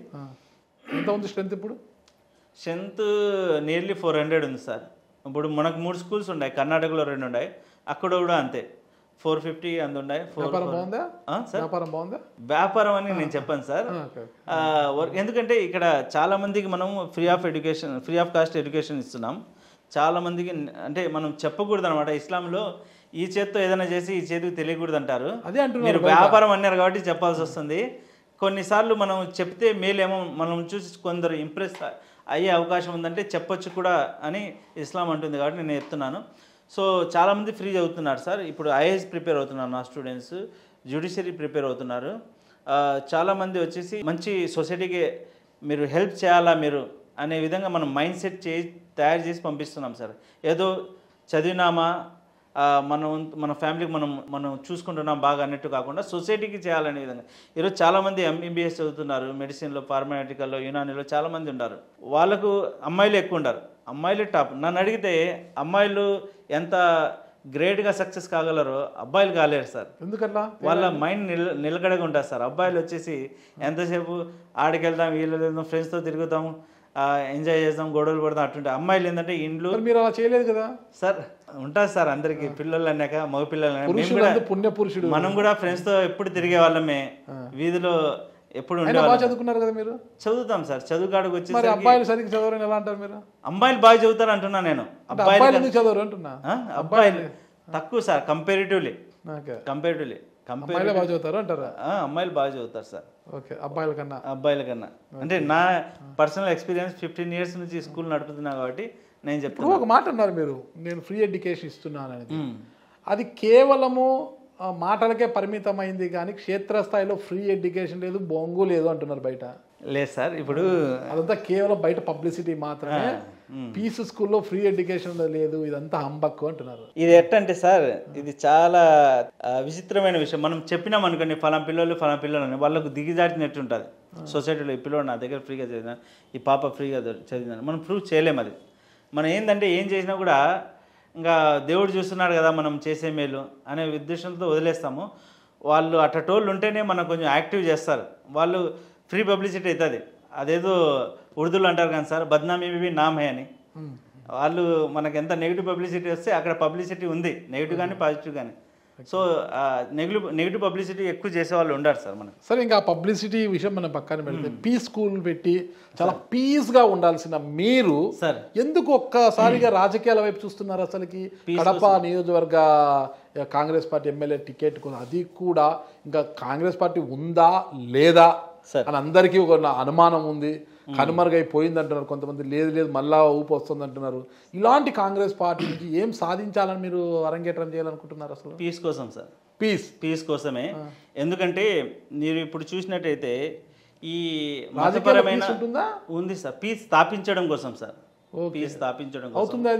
ఎంత ఉంది స్ట్రెంత్ ఇప్పుడు స్ట్రెంత్ నియర్లీ ఫోర్ హండ్రెడ్ ఉంది సార్ ఇప్పుడు మనకు మూడు స్కూల్స్ ఉన్నాయి కర్ణాటకలో రెండు ఉన్నాయి అక్కడ కూడా అంతే ఫోర్ ఫిఫ్టీ అందు ఉన్నాయి ఫోర్ వ్యాపారం బాగుందా సార్ వ్యాపారం బాగుందా వ్యాపారం అని నేను చెప్పాను సార్ ఓకే ఆ, వర్క్ ఎందుకంటే ఇక్కడ చాలా మందికి మనం free of education free of cost education ఇస్తున్నాం చాలా మందికి అంటే మనం చెప్పకూడదు అనమాట ఇస్లాంలో ఈ చేత్తో ఏదైనా చేసి ఈ చేతికి తెలియకూడదు అంటారు అదే అంటున్నారు మీరు వ్యాపారం అన్నారు కాబట్టి చెప్పాల్సి వస్తుంది కొన్నిసార్లు మనం చెప్తే మేలేమో మనం చూసి కొందరు ఇంప్రెస్ అయ్యే అవకాశం ఉందంటే చెప్పొచ్చు కూడా అని ఇస్లాం అంటుంది కాబట్టి నేను చెప్తున్నాను సో చాలామంది ఫ్రీ చదువుతున్నారు సార్ ఇప్పుడు ఐఏఎస్ ప్రిపేర్ అవుతున్నారు నా స్టూడెంట్స్ జ్యుడిషియరీ ప్రిపేర్ అవుతున్నారు ఆ, చాలామంది వచ్చేసి మంచి సొసైటీకి మీరు హెల్ప్ చేయాలా మీరు అనే విధంగా మనం మైండ్ సెట్ చే తయారు చేసి పంపిస్తున్నాం సార్ ఏదో చదివినామా ఆ, మనం మన ఫ్యామిలీకి మనం మనం చూసుకుంటున్నాం బాగా అన్నట్టు కాకుండా సొసైటీకి చేయాలనే విధంగా ఈరోజు చాలామంది ఎంబీబీఎస్ చదువుతున్నారు మెడిసిన్లో ఫార్మాటికల్లో యునానీలో చాలామంది ఉన్నారు వాళ్ళకు అమ్మాయిలు ఎక్కువ ఉంటారు అమ్మాయిలు టాప్ నన్ను అడిగితే అమ్మాయిలు ఎంత గ్రేట్గా సక్సెస్ కాగలరో అబ్బాయిలు కాలేరు సార్ ఎందుకట్లా వాళ్ళ మైండ్ నిల నిలకడగా ఉంటుంది సార్ అబ్బాయిలు వచ్చేసి ఎంతసేపు ఆడికి వెళ్దాం వీళ్ళు వెళ్దాం ఫ్రెండ్స్తో తిరుగుతాం ఎంజాయ్ చేద్దాం గొడవలు పడదాం అట్టుంటే అమ్మాయిలు ఏంటంటే ఇండ్లు మరి మీరు అలా చేయలేదు కదా సార్ ఉంటుంది సార్ అందరికి పిల్లలు అన్నాక మగ పిల్లలు అన్నాక మేము పురుషుడు కూడా అందు పుణ్య పురుషుడు మనం కూడా ఫ్రెండ్స్ తో ఎప్పుడు తిరిగే వాళ్ళమే వీధిలో ఎప్పుడు అయినా బాగా ఉండేవాళ్ళం చదువుకున్నారు కదా మీరు చదువుతాం సార్ చదువుకాడికి మరి వచ్చేసరికి అబ్బాయిలు సరిగ్గా చదవరని ఎలా అంటారు మీరు అమ్మాయిలు బాగా చదువుతారు అంటున్నా నేను అంటే అబ్బాయిలు అబ్బాయిలు ఎందుకు చదవరు అంటున్నా ఆ? అబ్బాయిలు తక్కువ సార్ కంపారిటివ్లీ ఓకే కంపారిటివ్లీ అమ్మాయిలే బాగా చదువుతారు అంటారా అమ్మాయిలు బాగా చదువుతారు సార్ ఓకే అబ్బాయిల కన్నా అబ్బాయిల కన్నా అంటే నా పర్సనల్ ఎక్స్పీరియన్స్ ఫిఫ్టీన్ ఇయర్స్ నుంచి స్కూల్ నడుపుతున్నా కాబట్టి నేను ఇప్పుడు చెప్తాను ఒక మాట అన్నారు మీరు నేను ఫ్రీ ఎడ్యుకేషన్ ఇస్తున్నాను అనేది అది కేవలము ఆ, మాటలకే పరిమితమైంది కానీ క్షేత్రస్థాయిలో ఫ్రీ ఎడ్యుకేషన్ లేదు బొంగు లేదు అంటున్నారు బయట లేదు సార్ ఇప్పుడు అదంతా కేవలం బయట పబ్లిసిటీ మాత్రమే పీస్ స్కూల్లో ఫ్రీ ఎడ్యుకేషన్ లేదు ఇదంతా హంబక్కు అంటున్నారు ఇది ఎట్టంటే సార్ ఇది చాలా ఆ, విచిత్రమైన విషయం మనం చెప్పినాం అనుకోండి ఫలానా పిల్లలు ఫలానా పిల్లలు అని వాళ్ళకు దిగిజాటినట్టు ఉంటుంది సొసైటీలో ఈ పిల్లడు నా దగ్గర ఫ్రీగా చదివిన ఈ పాప ఫ్రీగా దొరి- చదివిందని మనం ప్రూవ్ చేయలేము అది మనం ఏంటంటే ఏం చేసినా కూడా ఇంకా దేవుడు చూస్తున్నాడు కదా మనం చేసే మేలు అనే ఉద్దేశంతో వదిలేస్తాము వాళ్ళు అట్టటోళ్ళు ఉంటేనే మనం కొంచెం యాక్టివ్ చేస్తారు వాళ్ళు ఫ్రీ పబ్లిసిటీ అవుతుంది అదేదో ఉర్దూలో అంటారు కానీ సార్ బద్నామీ బి నామ్ హే అని వాళ్ళు మనకి ఎంత నెగిటివ్ పబ్లిసిటీ వస్తే అక్కడ పబ్లిసిటీ ఉంది నెగిటివ్ కానీ పాజిటివ్ కానీ సో నెగిటివ్ నెగిటివ్ పబ్లిసిటీ ఎక్కువ చేసే వాళ్ళు ఉండారు సార్ మనకు సరే ఇంకా పబ్లిసిటీ విషయం మనం పక్కన పెడితే పీస్ స్కూల్ పెట్టి చాలా పీస్గా ఉండాల్సిన మీరు సార్ ఎందుకు ఒక్కసారిగా రాజకీయాల వైపు చూస్తున్నారు అసలుకి కడప నియోజకవర్గ కాంగ్రెస్ పార్టీ ఎమ్మెల్యే టికెట్ కోసం అది కూడా ఇంకా కాంగ్రెస్ పార్టీ ఉందా లేదా సార్. అని అందరికీ ఒక నా అనుమానం ఉంది కనుమరుగైపోయింది అంటున్నారు కొంతమంది లేదు లేదు మళ్ళా ఊపు వస్తుంది అంటున్నారు ఇలాంటి కాంగ్రెస్ పార్టీ నుంచి ఏం సాధించాలని మీరు అరంగేట్రం చేయాలనుకుంటున్నారు అసలు పీస్ కోసం సార్ పీస్ పీస్ కోసమే ఎందుకంటే మీరు ఇప్పుడు చూసినట్టయితే ఈ రాజకీయాల్లో మతపరమైన peace ఉంటుందా ఉంది సార్ పీస్ స్థాపించడం కోసం సార్ ఓకే. పీస్ స్థాపించడం కోసం అవుతుందా అది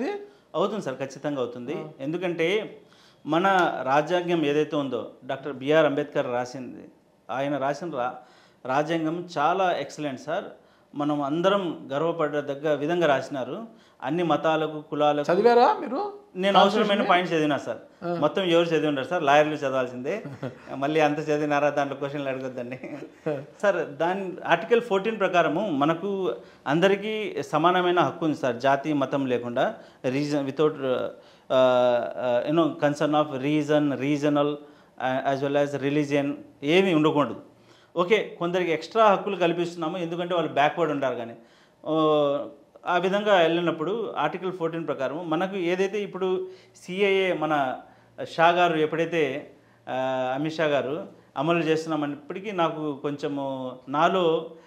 అవుతుంది సార్ ఖచ్చితంగా అవుతుంది ఎందుకంటే మన రాజ్యాంగం ఏదైతే ఉందో డాక్టర్ బిఆర్ అంబేద్కర్ రాసింది ఆయన రాసిన రా రాజ్యాంగం చాలా ఎక్సలెంట్ సార్ మనం అందరం గర్వపడదగ్గ విధంగా రాసినారు అన్ని మతాలకు కులాలకు చదివారా మీరు నేను అవసరమైన పాయింట్స్ చదివినా సార్ మొత్తం ఎవరు చదివి ఉంటారు సార్ లాయర్లు చదవాల్సిందే మళ్ళీ అంత చదివినారా దాంట్లో క్వశ్చన్లు అడగొద్దండి సార్ దాని ఆర్టికల్ ఫోర్టీన్ ప్రకారము మనకు అందరికీ సమానమైన హక్కు ఉంది సార్ జాతి మతం లేకుండా reason without you know concern of reason regional as well as religion ఏమీ ఉండకూడదు ఓకే కొందరికి ఎక్స్ట్రా హక్కులు కల్పిస్తున్నాము ఎందుకంటే వాళ్ళు బ్యాక్వర్డ్ ఉంటారు కానీ ఓ, ఆ విధంగా వెళ్ళినప్పుడు ఆర్టికల్ ఫోర్టీన్ ప్రకారం మనకు ఏదైతే ఇప్పుడు సిఐఏ మన షా గారు ఎప్పుడైతే ఆ, అమిత్ షా గారు అమలు చేస్తున్నామన్నప్పటికీ నాకు కొంచెము నాలో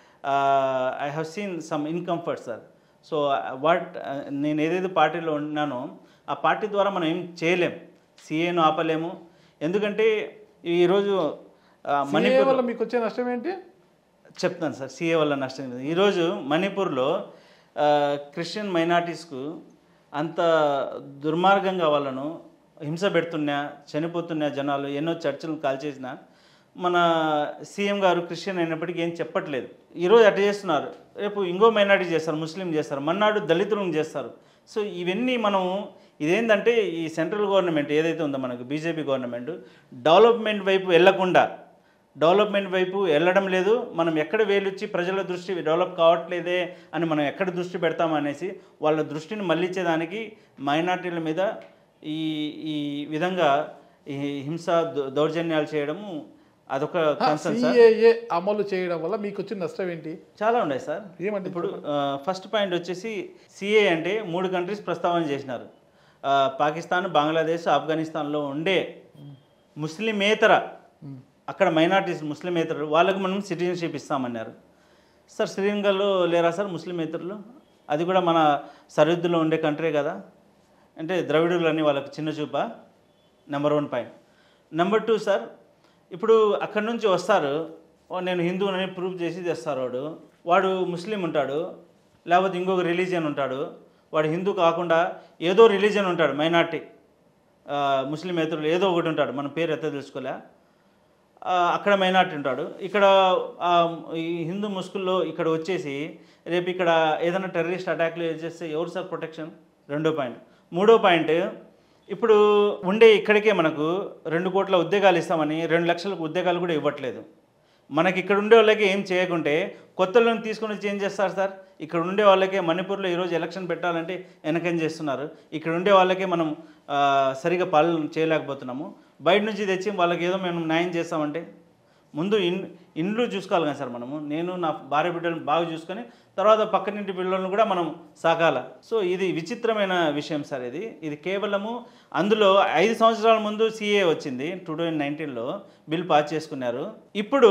I have seen some incomfort sir so what నేను ఏదైతే పార్టీలో ఉన్నానో ఆ పార్టీ ద్వారా మనం ఏం చేయలేం సిఏను ఆపలేము ఎందుకంటే ఈరోజు ఆ, CA మణిపూర్ వల్ల మీకు వచ్చే నష్టం ఏంటి చెప్తాను సార్ సీఏ వల్ల నష్టం లేదు ఈరోజు మణిపూర్లో ఆ, క్రిస్టియన్ మైనార్టీస్కు అంత దుర్మార్గంగా వాళ్ళను హింస పెడుతున్నా చనిపోతున్న జనాలు ఎన్నో చర్చలు కాల్చేసిన మన సీఎం గారు క్రిస్టియన్ అయినప్పటికీ ఏం చెప్పట్లేదు ఈరోజు అట్ట చేస్తున్నారు రేపు ఇంకో మైనార్టీ చేస్తారు ముస్లిం చేస్తారు మన్నాడు దళితులను చేస్తారు సో ఇవన్నీ మనం ఇదేంటంటే ఈ సెంట్రల్ గవర్నమెంట్ ఏదైతే ఉందో మనకు బీజేపీ గవర్నమెంట్ డెవలప్మెంట్ వైపు వెళ్లకుండా డెవలప్మెంట్ వైపు వెళ్ళడం లేదు మనం ఎక్కడ వేలుచ్చి ప్రజల దృష్టి డెవలప్ కావట్లేదే అని మనం ఎక్కడ దృష్టి పెడతామనేసి వాళ్ళ దృష్టిని మళ్ళించేదానికి మైనార్టీల మీద ఈ ఈ విధంగా ఈ హింస దౌ- దౌర్జన్యాలు చేయడము అదొక కన్సర్న్ సార్ సిఏఏ అమలు చేయడం వల్ల మీకు వచ్చిన నష్టం ఏంటి చాలా ఉన్నాయి సార్ ఏమంటే ఇప్పుడు ఫస్ట్ పాయింట్ వచ్చేసి సిఏ అంటే మూడు కంట్రీస్ ప్రస్తావన చేసినారు ఆ, పాకిస్తాన్ బంగ్లాదేశ్ ఆఫ్ఘనిస్తాన్లో ఉండే ముస్లిమేతర అక్కడ మైనార్టీస్ ముస్లిమేతరులు వాళ్ళకు మనం సిటిజన్షిప్ ఇస్తామన్నారు సార్ శ్రీలంకలో లేరా సార్ ముస్లిమేతరులు అది కూడా మన సరిహద్దులో ఉండే కంట్రీ కదా అంటే ద్రవిడులు అని వాళ్ళకి చిన్న చూప number one point number two sir ఇప్పుడు అక్కడి నుంచి వస్తారు ఓ నేను హిందువుని ప్రూవ్ చేసి తెస్తారు వాడు వాడు ముస్లిం ఉంటాడు లేకపోతే ఇంకొక రిలీజియన్ ఉంటాడు వాడు హిందూ కాకుండా ఏదో రిలీజియన్ ఉంటాడు మైనార్టీ ముస్లిం ఏతరులు ఏదో ఒకటి ఉంటాడు మన పేరు ఎత్త తెలుసుకోలే ఆ, అక్కడ మైనార్టీ ఉంటాడు ఇక్కడ ఆ, ఈ హిందూ ముస్కుల్లో ఇక్కడ వచ్చేసి రేపు ఇక్కడ ఏదైనా టెర్రరిస్ట్ అటాక్లు చేస్తే ఎవరు సార్ ప్రొటెక్షన్ రెండో పాయింట్ మూడో పాయింట్ ఇప్పుడు ఉండే ఇక్కడికే మనకు రెండు కోట్ల ఉద్యోగాలు ఇస్తామని రెండు లక్షలకు ఉద్యోగాలు కూడా ఇవ్వట్లేదు మనకి ఇక్కడ ఉండే వాళ్ళకి ఏం చేయకుంటే కొత్తలను తీసుకొని వచ్చి ఏం చేస్తారు సార్ ఇక్కడ ఉండే వాళ్ళకే మణిపూర్లో ఈరోజు ఎలక్షన్ పెట్టాలంటే వెనకేం చేస్తున్నారు ఇక్కడ ఉండే వాళ్ళకే మనం ఆ, సరిగా పాలన చేయలేకపోతున్నాము బయట నుంచి తెచ్చి వాళ్ళకి ఏదో మేము న్యాయం చేస్తామంటే ముందు ఇన్ ఇండ్లు చూసుకోవాలి కదా సార్ మనము నేను నా భార్య బిడ్డలను బాగా చూసుకొని తర్వాత పక్కనింటి పిల్లలను కూడా మనం సాకాల సో ఇది విచిత్రమైన విషయం సార్ ఇది ఇది కేవలము అందులో ఐదు సంవత్సరాల ముందు సిఏ వచ్చింది టూ థౌజండ్ నైన్టీన్లో బిల్ పాస్ చేసుకున్నారు ఇప్పుడు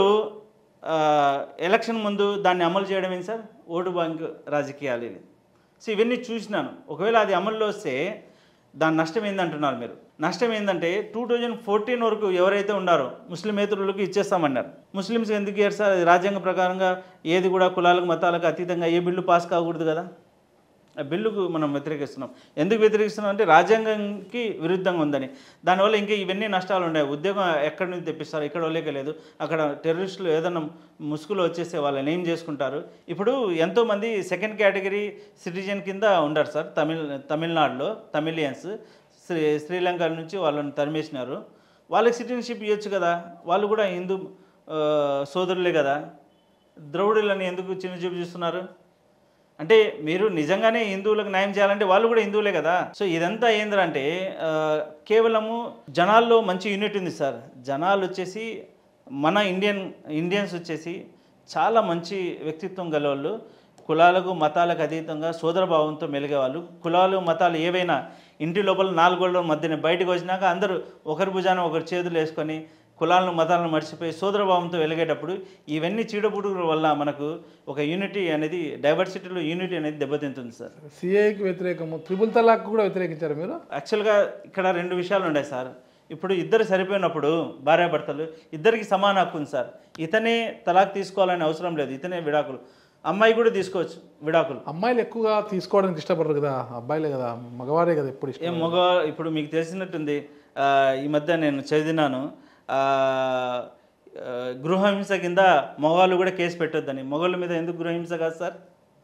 ఆ, ఎలక్షన్ ముందు దాన్ని అమలు చేయడం ఏంటి సార్ ఓటు బ్యాంక్ రాజకీయాలు ఇది సో ఇవన్నీ చూసినాను ఒకవేళ అది అమల్లో వస్తే దాని నష్టం ఏందంటున్నారు మీరు నష్టం ఏంటంటే టూ థౌజండ్ ఫోర్టీన్ వరకు ఎవరైతే ఉన్నారో ముస్లిమేతరులకు ఇచ్చేస్తామన్నారు ముస్లిమ్స్ ఎందుకు ఇయ్యారు సార్ అది రాజ్యాంగ ప్రకారంగా ఏది కూడా కులాలకు మతాలకు అతీతంగా ఏ బిల్లు పాస్ కాకూడదు కదా ఆ బిల్లుకు మనం వ్యతిరేకిస్తున్నాం ఎందుకు వ్యతిరేకిస్తున్నాం అంటే రాజ్యాంగంకి విరుద్ధంగా ఉందని దానివల్ల ఇంకా ఇవన్నీ నష్టాలు ఉన్నాయి ఉద్యోగం ఎక్కడి నుంచి తెప్పిస్తారు ఇక్కడ వాళ్ళకే లేదు అక్కడ టెర్రరిస్టులు ఏదైనా ముసుగులో వచ్చేస్తే వాళ్ళని ఏం చేసుకుంటారు ఇప్పుడు ఎంతోమంది సెకండ్ కేటగిరీ సిటిజన్ కింద ఉండారు సార్ తమిళ తమిళనాడులో తమిళియన్స్ శ్రీ శ్రీలంక నుంచి వాళ్ళని తరిమేసినారు వాళ్ళకి సిటిజన్షిప్ ఇవ్వచ్చు కదా వాళ్ళు కూడా హిందూ ఆ, సోదరులే కదా ద్రౌడులని ఎందుకు చిన్న చూపు చూస్తున్నారు అంటే మీరు నిజంగానే హిందువులకు న్యాయం చేయాలంటే వాళ్ళు కూడా హిందువులే కదా సో ఇదంతా ఏంటంటే ఆ, కేవలము జనాల్లో మంచి యూనిట్ ఉంది సార్ జనాలు వచ్చేసి మన ఇండియన్ ఇండియన్స్ వచ్చేసి చాలా మంచి వ్యక్తిత్వం గలవాళ్ళు కులాలకు మతాలకు అతీతంగా సోదరభావంతో మెలిగేవాళ్ళు కులాలు మతాలు ఏవైనా ఇంటి లోపల నాలుగోళ్ళ మధ్యన బయటకు వచ్చినాక అందరూ ఒకరి భుజాన ఒకరి చేతులు వేసుకొని కులాలను మతాలను మర్చిపోయి సోదరభావంతో వెలిగేటప్పుడు ఇవన్నీ చీడపుడుగుల వల్ల మనకు ఒక యూనిటీ అనేది డైవర్సిటీలో యూనిటీ అనేది దెబ్బతింటుంది సార్ సిఏకి వ్యతిరేకము త్రిబుల్ తలాక్ కూడా వ్యతిరేకించారు మీరు యాక్చువల్గా ఇక్కడ రెండు విషయాలు ఉన్నాయి సార్ ఇప్పుడు ఇద్దరు సరిపోయినప్పుడు భార్యాభర్తలు ఇద్దరికి సమాన హక్కు ఉంది సార్ ఇతనే తలాక్ తీసుకోవాలనే అవసరం లేదు ఇతనే విడాకులు అమ్మాయి కూడా తీసుకోవచ్చు విడాకులు అమ్మాయిలు ఎక్కువగా తీసుకోవడానికి ఇష్టపడరు కదా అబ్బాయిలే కదా మగవారే కదా ఎప్పుడు ఇష్టం ఏం మగ ఇప్పుడు మీకు తెలిసినట్టుంది ఆ, ఈ మధ్య నేను చదివినాను ఆ, ఆ, గృహహింస కింద మగవాళ్ళు కూడా కేసు పెట్టొద్దని మగవాళ్ళ మీద ఎందుకు గృహహింస కాదు సార్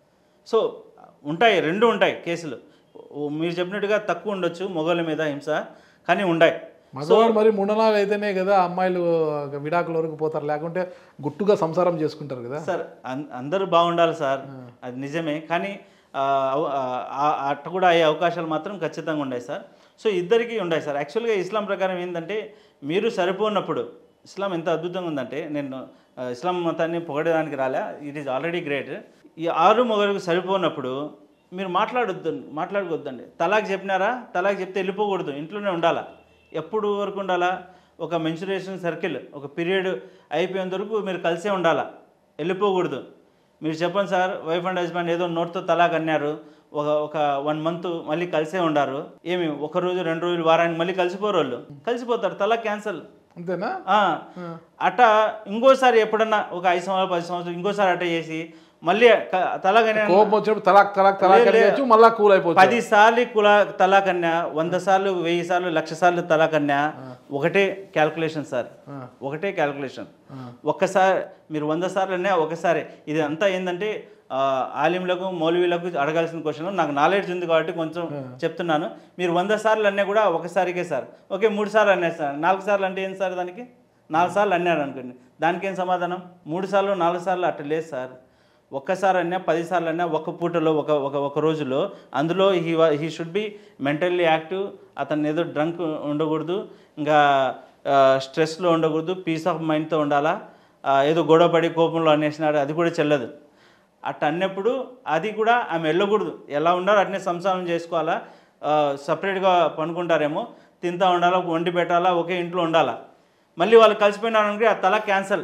సో ఉంటాయి రెండు ఉంటాయి కేసులు ఓ, మీరు చెప్పినట్టుగా తక్కువ ఉండొచ్చు మగవాళ్ళ మీద హింస కానీ ఉంటాయి మగవాడు మరి మూడనాలు అయితేనే కదా అమ్మాయిలు విడాకుల వరకు పోతారు లేకుంటే గుట్టుగా సంసారం చేసుకుంటారు కదా సార్ అన్- అందరూ బాగుండాలి సార్ అది నిజమే కానీ ఆ, అవ- ఆ, అట్ట కూడా అయ్యే అవకాశాలు మాత్రం ఖచ్చితంగా ఉన్నాయి సార్ సో ఇద్దరికి ఉన్నాయి సార్ యాక్చువల్గా ఇస్లాం ప్రకారం ఏంటంటే మీరు సరిపోనప్పుడు ఇస్లాం ఎంత అద్భుతంగా ఉందంటే నేను ఆ, ఇస్లాం మతాన్ని పొగడడానికి రాలే ఇట్ ఈజ్ ఆల్రెడీ గ్రేట్ ఈ ఆరు మొగలకు సరిపోనప్పుడు మీరు మాట్లాడొద్దు మాట్లాడుకోవద్దండి తలాక్ చెప్పినారా తలాక్ చెప్తే వెళ్ళిపోకూడదు ఇంట్లోనే ఉండాలా ఎప్పుడు వరకు ఉండాలా ఒక మెన్సురేషన్ సర్కిల్ ఒక పీరియడ్ అయిపోయేంత వరకు మీరు కలిసే ఉండాలా వెళ్ళిపోకూడదు మీరు చెప్పండి సార్ వైఫ్ అండ్ హస్బెండ్ ఏదో నోట్తో తలాక్ అన్నారు ఒక ఒక వన్ మంత్ మళ్ళీ కలిసే ఉండారు ఏమి ఒక రోజు రెండు రోజులు వారానికి మళ్ళీ కలిసిపోరు వాళ్ళు కలిసిపోతారు తలాక్ క్యాన్సల్ అంతేనా అట్ట ఇంకోసారి ఎప్పుడన్నా ఒక ఐదు సంవత్సరాలు పది సంవత్సరాలు ఇంకోసారి అట్ట చేసి మళ్ళీ క- తలాగనే కోపం వచ్చినప్పుడు తలాక్ తలాక్ తలాక్ లే, లే. అనేయచ్చు మళ్ళా కూల్ అయిపోతుంది పది సార్లు కులా తలాకన్యా వంద సార్లు వెయ్యి సార్లు లక్ష సార్లు తలాకన్యా ఒకటే క్యాల్కులేషన్ సార్ ఒకటే క్యాల్కులేషన్ ఒక్కసారి మీరు వంద సార్లు అన్నా ఒకసారి ఇది అంతా ఏంటంటే ఆ, ఆలింలకు మౌలవీలకు అడగాల్సిన క్వశ్చన్ నాకు నాలెడ్జ్ ఉంది కాబట్టి కొంచెం చెప్తున్నాను మీరు వంద సార్లు అన్నా కూడా ఒకసారికే సార్ ఓకే మూడు సార్లు అన్నారు సార్ నాలుగు సార్లు అంటే ఏం సార్ దానికి నాలుగు సార్లు అన్నారు అనుకోండి దానికి ఏం సమాధానం మూడు సార్లు నాలుగు సార్లు అట్లా లేదు సార్ ఒక్కసారి అన్నా పది సార్లు అన్నా ఒక పూటలో ఒక ఒక ఒక రోజులో అందులో he he should be mentally active అతను ఏదో డ్రంక్ ఉండకూడదు ఇంకా స్ట్రెస్లో ఉండకూడదు పీస్ ఆఫ్ మైండ్తో ఉండాలా ఆ, ఏదో గొడవపడి కోపంలో అనేసినాడు అది కూడా చెల్లదు అట్ట అన్నప్పుడు అది కూడా ఆమె వెళ్ళకూడదు ఎలా ఉండాలో అట్నే సంసారం చేసుకోవాలా సపరేట్గా పనుకుంటారేమో తింటా ఉండాలా వండి పెట్టాలా ఒకే ఇంట్లో ఉండాలా మళ్ళీ వాళ్ళు కలిసిపోయినారనుకో ఆ తల క్యాన్సల్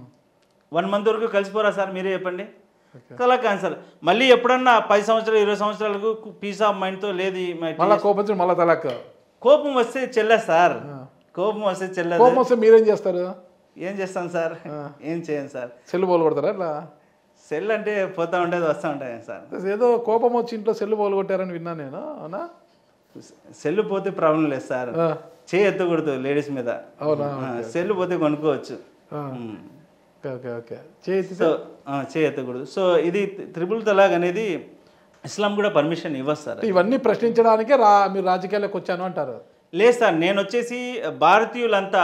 వన్ మంత్ వరకు కలిసిపోరా సార్ మీరే చెప్పండి తల క్యాన్సల్ మళ్ళీ ఎప్పుడన్నా పది సంవత్సరాలు ఇరవై సంవత్సరాలకు పీస్ ఆఫ్ మైండ్తో లేదు ఈ మా- మళ్ళా కోపం వచ్చి మళ్ళా తలాక్ కోపం వస్తే చెల్లదు సార్ కోపం వస్తే చెల్లదు కోపం వస్తే మీరేం చేస్తారు ఏం చేస్తాను సార్ ఏం చేయను సార్ సెల్ పోలు కొడతారా అట్లా సెల్ అంటే పోతా ఉండేది వస్తూ ఉంటాయి సార్ ఏదో కోపం వచ్చి ఇంట్లో సెల్ పోలు కొట్టారని విన్నా నేను అవునా సెల్ పోతే ప్రాబ్లం లేదు సార్ ఆ. చేయి ఎత్తకూడదు లేడీస్ మీద అవునా ఆ, సెల్ పోతే కొనుక్కోవచ్చు ఆ. ఉమ్. ఓకే ఓకే ఓకే చేతి సో ఆ, చేయి ఎత్తకూడదు సో ఇది త్రిపుల్ తలాక్ అనేది ఇస్లాం కూడా పర్మిషన్ ఇవ్వదు సార్ ఇవన్నీ ప్రశ్నించడానికే రా మీరు రాజకీయాల్లోకి వచ్చాను అంటారు లేదు సార్ నేను వచ్చేసి భారతీయులంతా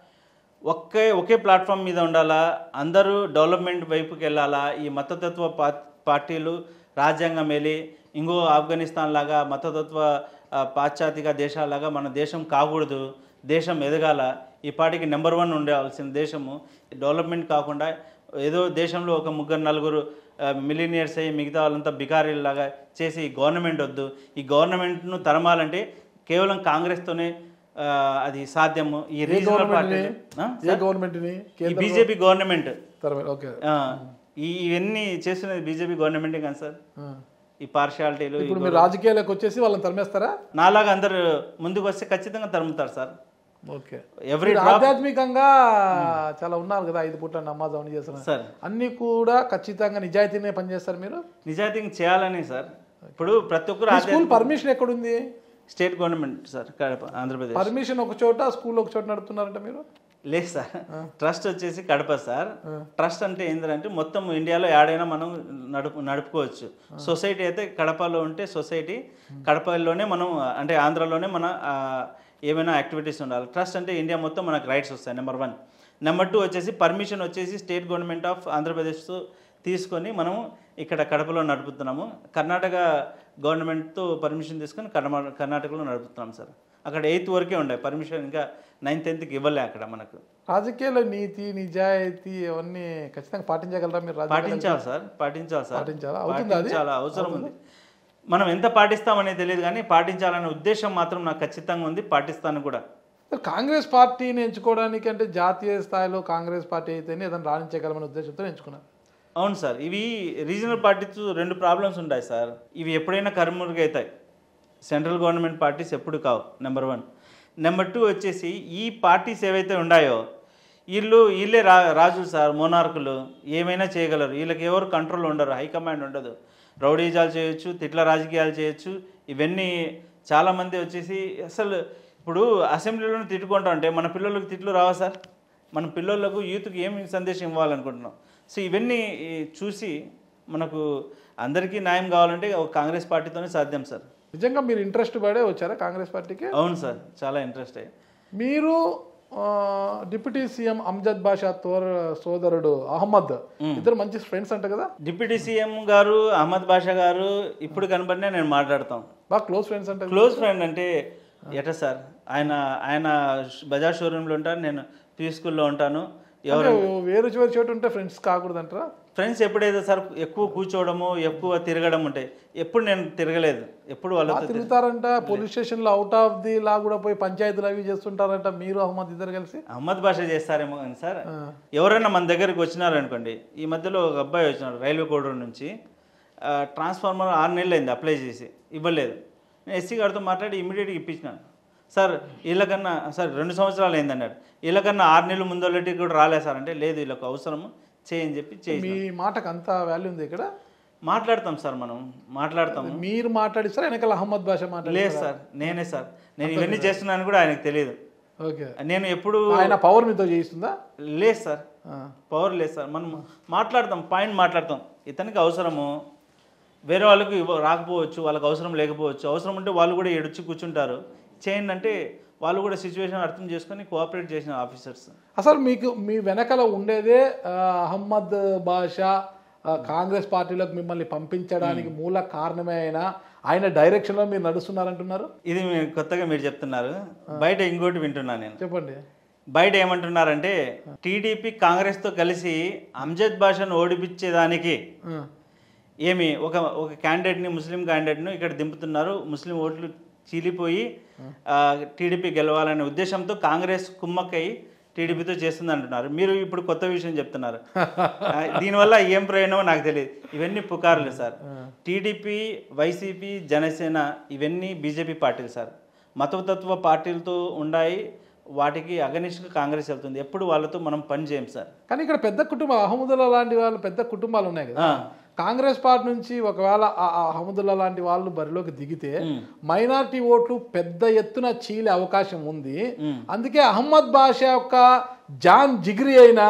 ఒకే ఒకే ప్లాట్ఫామ్ మీద ఉండాలా అందరూ డెవలప్మెంట్ వైపుకి వెళ్ళాలా ఈ మతతత్వ పా- పార్టీలు రాజ్యాంగం వెళ్ళి ఇంకో ఆఫ్ఘనిస్తాన్ లాగా మతతత్వ ఆ, పాశ్చాత్య దేశాలాగా మన దేశం కాకూడదు దేశం ఎదగాల ఈ పార్టీకి నెంబర్ వన్ ఉండవలసిన దేశము డెవలప్మెంట్ కాకుండా ఏదో దేశంలో ఒక ముగ్గురు నలుగురు మిలీనియర్స్ అయ్యి మిగతా వాళ్ళంతా బికారీలాగా చేసి ఈ గవర్నమెంట్ వద్దు ఈ గవర్నమెంట్ను తరమాలంటే కేవలం కాంగ్రెస్తోనే ఆ, అది సాధ్యము ఈ రీజనల్ పార్టీ ఏ గవర్నమెంట్ని ఈ బీజేపీ గవర్నమెంట్ తర్వాత ఓకే ఆ, ఈ ఇవన్నీ చేస్తున్నది బీజేపీ గవర్నమెంటే కదా సార్ ఆ. ఈ పార్షియాలిటీలు ఈ ఇప్పుడు మీరు రాజకీయాల్లోకి వచ్చేసి వాళ్ళని తరిమేస్తారా నాలాగా అందరు ముందుకు వస్తే ఖచ్చితంగా తరుముతారు సార్ ఓకే ఎవ్రీ మీరు ఆధ్యాత్మికంగా చాలా ఉన్నారు కదా ఐదు పూట్ల నమాజ్ అవన్నీ చేస్తున్నారు సార్ అన్ని కూడా ఖచ్చితంగా నిజాయితీనే పనిచేస్తారు మీరు నిజాయితీగా చేయాలని సార్ ఇప్పుడు ప్రతి ఒక్కరు ఈ స్కూల్ పర్మిషన్ ఎక్కడుంది state government sir Kadapa Andhra Pradesh permission ఒక చోట స్కూల్ ఒక చోట నడుపుతున్నారంట మీరు లేదు సార్ ట్రస్ట్ వచ్చేసి కడప సార్ ట్రస్ట్ అంటే ఏంటంటే మొత్తం ఇండియాలో యాడైనా మనం నడుపు నడుపుకోవచ్చు సొసైటీ అయితే కడపలో ఉంటే సొసైటీ కడపలోనే మనం అంటే ఆంధ్రాలోనే మన ఆ, ఏమైనా యాక్టివిటీస్ ఉండాలి ట్రస్ట్ అంటే ఇండియా మొత్తం మనకు రైట్స్ వస్తాయి నెంబర్ వన్ నెంబర్ టూ వచ్చేసి పర్మిషన్ వచ్చేసి స్టేట్ గవర్నమెంట్ ఆఫ్ ఆంధ్రప్రదేశ్ తీసుకొని మనం ఇక్కడ కడపలో నడుపుతున్నాము కర్ణాటక గవర్నమెంట్తో పర్మిషన్ తీసుకొని కర్ణా కర్ణాటకలో నడుపుతున్నాం సార్ అక్కడ ఎయిత్ వరకే ఉండే పర్మిషన్ ఇంకా నైన్త్ టెన్త్కి ఇవ్వలే అక్కడ మనకు రాజకీయాల్లో నీతి నిజాయితీ అవన్నీ ఖచ్చితంగా పాటించగలరా మీరు రాజకీయాలు పాటించాలి సార్ పాటించాలి సార్ పాటించాలా? అవుతుందా అది? పాటించాలా అవసరం ఉంది మనం ఎంత పాటిస్తామనేది తెలియదు కానీ పాటించాలనే ఉద్దేశం మాత్రం నాకు ఖచ్చితంగా ఉంది పాటిస్తాను కూడా కాంగ్రెస్ పార్టీని ఎంచుకోవడానికి అంటే జాతీయ స్థాయిలో కాంగ్రెస్ పార్టీ అయితేనే ఏదైనా రాణించగలమనే ఉద్దేశంతో ఎంచుకున్నారు అవును సార్ ఇవి రీజనల్ పార్టీస్ రెండు ప్రాబ్లమ్స్ ఉంటాయి సార్ ఇవి ఎప్పుడైనా కర్మూరుగా అవుతాయి సెంట్రల్ గవర్నమెంట్ పార్టీస్ ఎప్పుడు కావు నెంబర్ వన్ నెంబర్ టూ వచ్చేసి ఈ పార్టీస్ ఏవైతే ఉన్నాయో వీళ్ళు వీళ్ళే రా రాజులు సార్ మోనార్కులు ఏమైనా చేయగలరు వీళ్ళకి ఎవరు కంట్రోల్ ఉండరు హైకమాండ్ ఉండదు రౌడీజాలు చేయొచ్చు తిట్ల రాజకీయాలు చేయొచ్చు ఇవన్నీ చాలామంది వచ్చేసి అసలు ఇప్పుడు అసెంబ్లీలో తిట్టుకుంటా ఉంటే మన పిల్లలకు తిట్లు రావా సార్ మన పిల్లలకు యూత్కి ఏమి సందేశం ఇవ్వాలనుకుంటున్నాం సో ఇవన్నీ ఈ, చూసి మనకు అందరికీ న్యాయం కావాలంటే ఒక కాంగ్రెస్ పార్టీతోనే సాధ్యం సార్ నిజంగా మీరు ఇంట్రెస్ట్ పడే వచ్చారా కాంగ్రెస్ పార్టీకి అవును సార్ చాలా ఇంట్రెస్ట్ మీరు ఆ, డిప్యూటీ సీఎం అమ్జద్ బాషా తోర్ సోదరుడు అహ్మద్ ఇద్దరు మంచి ఫ్రెండ్స్ అంట కదా డిప్యూటీ సీఎం గారు అహ్మద్ బాషా గారు ఇప్పుడు కనబడినా నేను మాట్లాడతాం బాగా క్లోజ్ ఫ్రెండ్స్ అంట క్లోజ్ ఫ్రెండ్ అంటే ఎట సార్ ఆయన ఆయన బజాజ్ షోరూంలో ఉంటాను నేను పీ స్కూల్లో ఉంటాను ఎవరు అంటే వేరు చివరి చోటు ఉంటే ఫ్రెండ్స్ కాకూడదు అంటారా ఫ్రెండ్స్ ఎప్పుడైతే సార్ ఎక్కువ కూర్చోవడము ఎక్కువ తిరగడం ఉంటాయి ఎప్పుడు నేను తిరగలేదు ఎప్పుడు వాళ్ళతో తిరగ- తిరుగుతారంట పోలీస్ స్టేషన్ లో అవుట్ ఆఫ్ ది లా కూడా పోయి పంచాయతీలు అవి చేస్తుంటారంట మీరు అహ్మద్ ఇద్దరు కలిసి అహ్మద్ భాష చేస్తారేమో కానీ సార్ ఎవరైనా మన దగ్గరికి వచ్చినారనుకోండి ఈ మధ్యలో ఒక అబ్బాయి వచ్చినాడు రైల్వే కోడూరు నుంచి ఆ, ట్రాన్స్ఫార్మర్ ఆరు నెలలు అయింది అప్లై చేసి ఇవ్వలేదు నేను ఎస్సీ గారితో మాట్లాడి ఇమీడియట్గా ఇప్పించినాను సార్ వీళ్ళకన్నా సార్ రెండు సంవత్సరాలు అయింది అన్నాడు వీళ్ళకన్నా ఆరు నెలలు ముందొల్లటి కూడా రాలేదు సార్ అంటే లేదు వీళ్ళకి అవసరము చేయని చెప్పి చేయి మీ మాటకు అంత వాల్యూ ఉంది ఇక్కడ మాట్లాడతాం సార్ మనం మాట్లాడతాము మీరు మాట్లాడిస్తారా వెనకాల అహ్మద్ బాషా మాట్లాడి లేదు సార్ నేనే సార్ నేను ఇవన్నీ చేస్తున్నాను కూడా ఆయనకు తెలియదు ఓకే నేను ఎప్పుడు ఆయన పవర్ మీతో చేయిస్తుందా లేదు సార్ ఆ. పవర్ లేదు సార్ మనం మాట్లాడతాం పాయింట్ మాట్లాడతాం ఇతనికి అవసరము వేరే వాళ్ళకి ఇవ్వ- రాకపోవచ్చు వాళ్ళకి అవసరం లేకపోవచ్చు అవసరం ఉంటే వాళ్ళు కూడా ఎడుచి కూర్చుంటారు చేయండి అంటే వాళ్ళు కూడా సిచ్యువేషన్ అర్థం చేసుకొని కోఆపరేట్ చేసిన ఆఫీసర్స్ అసలు మీకు మీ వెనకాల ఉండేదే ఆ, అహ్మద్ బాషా ఆ, కాంగ్రెస్ పార్టీలోకి మిమ్మల్ని పంపించడానికి మూల కారణమే అయినా ఆయన డైరెక్షన్లో మీరు నడుస్తున్నారంటున్నారు ఇది మీరు కొత్తగా మీరు చెప్తున్నారు బయట ఇంకోటి వింటున్నాను నేను చెప్పండి బయట ఏమంటున్నారంటే టీడీపీ కాంగ్రెస్తో కలిసి అంజద్ భాషను ఓడిపించేదానికి ఆ. ఏమి ఒక ఒక క్యాండిడేట్ని ముస్లిం క్యాండిడేట్ను ఇక్కడ దింపుతున్నారు ముస్లిం ఓట్లు చీలిపోయి ఆ, టీడీపీ గెలవాలనే ఉద్దేశంతో కాంగ్రెస్ కుమ్మక్కై టీడీపీతో చేస్తుంది అంటున్నారు మీరు ఇప్పుడు కొత్త విషయం చెప్తున్నారు ఆ, దీనివల్ల ఏం ప్రయోజనమో నాకు తెలియదు ఇవన్నీ పుకార్లు సార్ టీడీపీ వైసీపీ జనసేన ఇవన్నీ బీజేపీ పార్టీలు సార్ మతతత్వ పార్టీలతో ఉన్నాయి వాటికి అగనిష్గా కాంగ్రెస్ వెళ్తుంది ఎప్పుడు వాళ్ళతో మనం పని చేయం సార్ కానీ ఇక్కడ పెద్ద కుటుంబం అహ్మదుల్లా లాంటి వాళ్ళు పెద్ద కుటుంబాలు ఉన్నాయి కదా ఆ. కాంగ్రెస్ పార్టీ నుంచి ఒకవేళ ఆ- ఆ అహ్మదుల్లా లాంటి వాళ్ళు బరిలోకి దిగితే మైనారిటీ ఓట్లు పెద్ద ఎత్తున చీలే అవకాశం ఉంది అందుకే అహ్మద్ బాషా యొక్క జాన్ జిగ్రి అయిన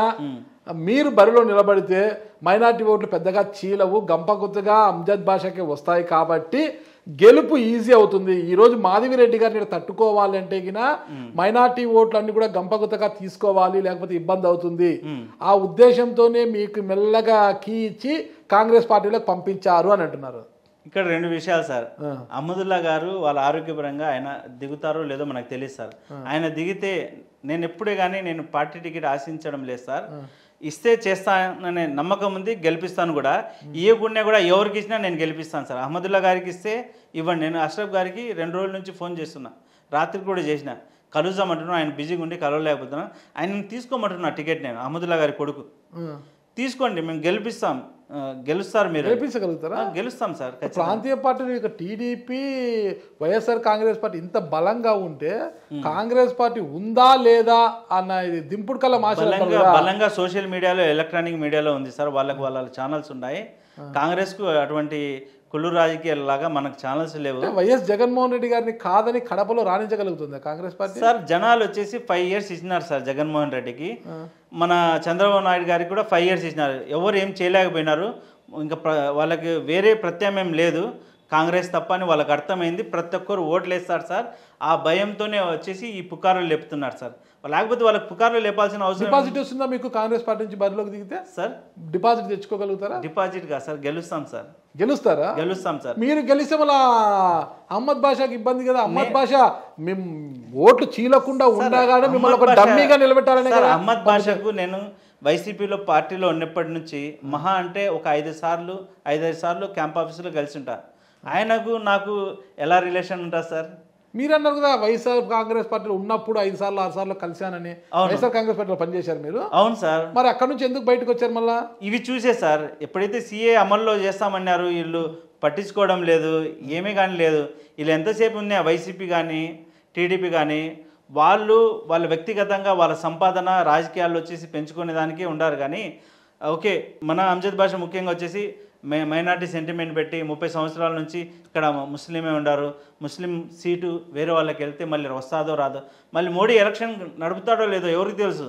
మీరు బరిలో నిలబడితే మైనారిటీ ఓట్లు పెద్దగా చీలవు గంపగుత్తగా అంజద్ భాషకే వస్తాయి కాబట్టి గెలుపు ఈజీ అవుతుంది ఈ రోజు మాధవిరెడ్డి గారిని ఇక్కడ తట్టుకోవాలి అంటే గిన మైనార్టీ ఓట్లు అన్ని కూడా గంపగుత్తగా తీసుకోవాలి లేకపోతే ఇబ్బంది అవుతుంది ఆ ఉద్దేశంతోనే మీకు మెల్లగా కీ ఇచ్చి కాంగ్రెస్ పార్టీలోకి పంపించారు అని అంటున్నారు ఇక్కడ రెండు విషయాలు సార్ ఆ. అహ్మదుల్లా గారు వాళ్ళ ఆరోగ్యపరంగా ఆయన దిగుతారో లేదో మనకు తెలియదు సార్ ఆయన దిగితే నేను ఎప్పుడే కానీ నేను పార్టీ టికెట్ ఆశించడం లేదు సార్ ఇస్తే చేస్తాననే నమ్మకం ఉంది గెలిపిస్తాను కూడా ఇవ్వకుండా కూడా ఎవరికి ఇచ్చినా నేను గెలిపిస్తాను సార్ అహ్మదుల్లా గారికి ఇస్తే ఇవ్వండి నేను అష్రఫ్ గారికి రెండు రోజుల నుంచి ఫోన్ చేస్తున్నా రాత్రి కూడా చేసిన కలుద్దామంటున్నా ఆయన బిజీగా ఉండి కలవలేకపోతున్నా ఆయన తీసుకోమంటున్నా టికెట్ నేను అహ్మదుల్లా గారి కొడుకు ఆ. తీసుకోండి మేము గెలిపిస్తాం ఆ, గెలుస్తారు మీరు గెలిపించగలుగుతారా ఆ, గెలుస్తాం సార్ ఖచ్చితంగా. ప్రాంతీయ పార్టీలు ఇక టీడీపీ వైఎస్ఆర్ కాంగ్రెస్ పార్టీ ఇంత బలంగా ఉంటే కాంగ్రెస్ పార్టీ ఉందా లేదా అన్న ఇది దింపుడు కల్లా బలంగా మాట్లాడారు బలంగా సోషల్ మీడియాలో ఎలక్ట్రానిక్ మీడియాలో ఉంది సార్ వాళ్ళకి వాళ్ళ ఛానల్స్ ఉన్నాయి కాంగ్రెస్ కు అటువంటి కుళ్ళు రాజకీయాల లాగా మనకు ఛానల్స్ లేవు వైఎస్ జగన్మోహన్ రెడ్డి గారిని కాదని కడపలో రాణించగలుగుతుందా కాంగ్రెస్ పార్టీ సార్ జనాలు వచ్చేసి ఫైవ్ ఇయర్స్ ఇచ్చినారు సార్ జగన్మోహన్ రెడ్డికి మన చంద్రబాబు నాయుడు గారికి కూడా ఫైవ్ ఇయర్స్ ఇచ్చినారు ఎవరు ఏం చేయలేకపోయినారు ఇంకా ప్ర- వాళ్ళకి వేరే ప్రత్యామ్నాయం లేదు కాంగ్రెస్ తప్ప అని వాళ్ళకి అర్థమైంది ప్రతి ఒక్కరు ఓట్లు వేస్తారు సార్ ఆ భయంతోనే వచ్చేసి ఈ పుకార్లు లేపుతున్నారు సార్ లేకపోతే వాళ్ళకి పుకార్లు లేపాల్సిన అవసరం డిపాజిట్ వస్తుందా మీకు కాంగ్రెస్ పార్టీ నుంచి బరిలోకి దిగితే సార్ డిపాజిట్ తెచ్చుకోగలుగుతారా డిపాజిట్ గా సార్ గెలుస్తాం సార్ గెలుస్తారా గెలుస్తాం సార్ మీరు గెలిస్తే మళ్ళా అహ్మద్ బాషాకి ఇబ్బంది కదా అహ్మద్ బాషా మేము ఓట్లు చీలకుండా ఉండగానే మిమ్మల్ని ఒక అహ్మద్ బాషా- డమ్మీగా నిలబెట్టాలనే సార్, కదా అహ్మద్ బాషాకు నేను వైసీపీలో పార్టీలో ఉన్నప్పటి నుంచి మహా అంటే ఒక ఐదు సార్లు ఐదైదు సార్లు క్యాంప్ ఆఫీసులో కలిసి ఉంటా ఆయనకు నాకు ఎలా రిలేషన్ ఉంటుంది సార్ మీరు అన్నారు కదా వైఎస్ఆర్ కాంగ్రెస్ పార్టీలో ఉన్నప్పుడు ఐదు సార్లు ఆరు సార్లు కలిశానని వైఎస్ఆర్ కాంగ్రెస్ పార్టీలో పనిచేశారు మీరు అవును సార్ మరి అక్కడ నుంచి ఎందుకు బయటకు వచ్చారు మళ్ళా ఇవి చూసే సార్ ఎప్పుడైతే సీఏ అమల్లో చేస్తామన్నారు వీళ్ళు పట్టించుకోవడం లేదు ఏమీ కానీ లేదు వీళ్ళు ఎంతసేపు ఉన్నాయి వైసీపీ కానీ టీడీపీ కానీ వాళ్ళు వాళ్ళ వ్యక్తిగతంగా వాళ్ళ సంపాదన రాజకీయాల్లో వచ్చేసి పెంచుకునే దానికి ఉండారు కానీ ఓకే మన అంజద్ భాష ముఖ్యంగా వచ్చేసి మే మైనార్టీ సెంటిమెంట్ పెట్టి ముప్పై సంవత్సరాల నుంచి ఇక్కడ ముస్లిమే ఉండారు ముస్లిం సీటు వేరే వాళ్ళకి వెళ్తే మళ్ళీ వస్తాదో రాదో మళ్ళీ మోడీ ఎలక్షన్ నడుపుతాడో లేదో ఎవరికి తెలుసు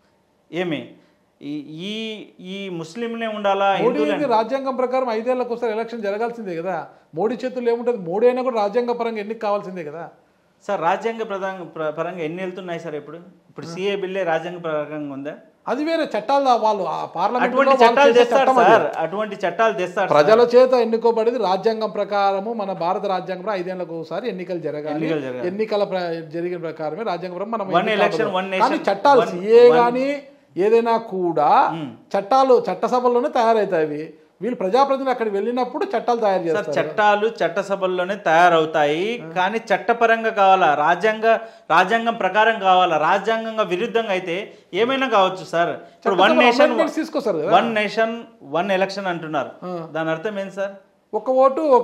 ఏమి ఈ ఈ ఈ ముస్లింలే ఉండాలా మోడీ హిందువులే ఏంది రాజ్యాంగం ప్రకారం ఐదేళ్లకు ఒకసారి ఎలక్షన్ జరగాల్సిందే కదా మోడీ చేతుల్లో ఏముంటుంది మోడీ అయినా కూడా రాజ్యాంగ పరంగా ఎన్నిక కావాల్సిందే కదా సార్ రాజ్యాంగ ప్రధాన ప్ర- పరంగా ఎన్ని వెళ్తున్నాయి సార్ ఇప్పుడు ఇప్పుడు సిఏ బిల్లే రాజ్యాంగ పరంగా ఉందా అది వేరే చట్టాలు వాళ్ళు ఆ పార్లమెంట్ అటువంటి చట్టాలు తెస్తాడు సార్ అటువంటి చట్టాలు తెస్తాడు సార్. ప్రజల చేత ఎన్నుకోబడేది రాజ్యాంగం ప్రకారము మన భారత రాజ్యాంగం ప్రకారం ఐదేళ్లకు ఒకసారి ఎన్నికలు జరగాలి ఎన్నికలు జరగాలి. ఎన్నికల ప్ర- జరిగిన ప్రకారమే రాజ్యాంగం ప్రకారం మనం One ఎన్నిక election, అవ్వదు. one nation, కానీ చట్టాలు one- సిఏ one- గానీ ఏదైనా కూడా చట్టాలు చట్టసభల్లోనే తయారవుతాయి అవి వీళ్ళు ప్రజాప్రతినిధులు అక్కడికి వెళ్ళినప్పుడు చట్టాలు తయారు సార్ చేస్తారు చట్టాలు చట్టసభల్లోనే తయారవుతాయి కానీ చట్టపరంగా కావాలా రాజ్యాంగ రాజ్యాంగం ప్రకారం కావాలా రాజ్యాంగంగా విరుద్ధంగా అయితే ఏమైనా కావచ్చు సార్ ఇప్పుడు వన్ చట్టసభలో నేషన్ amendments తీసుకొస్తారు కదా వన్ నేషన్ వన్ ఎలక్షన్ అంటున్నారు దాని అర్థం ఏంటి సార్ ఒక ఓటు ఒక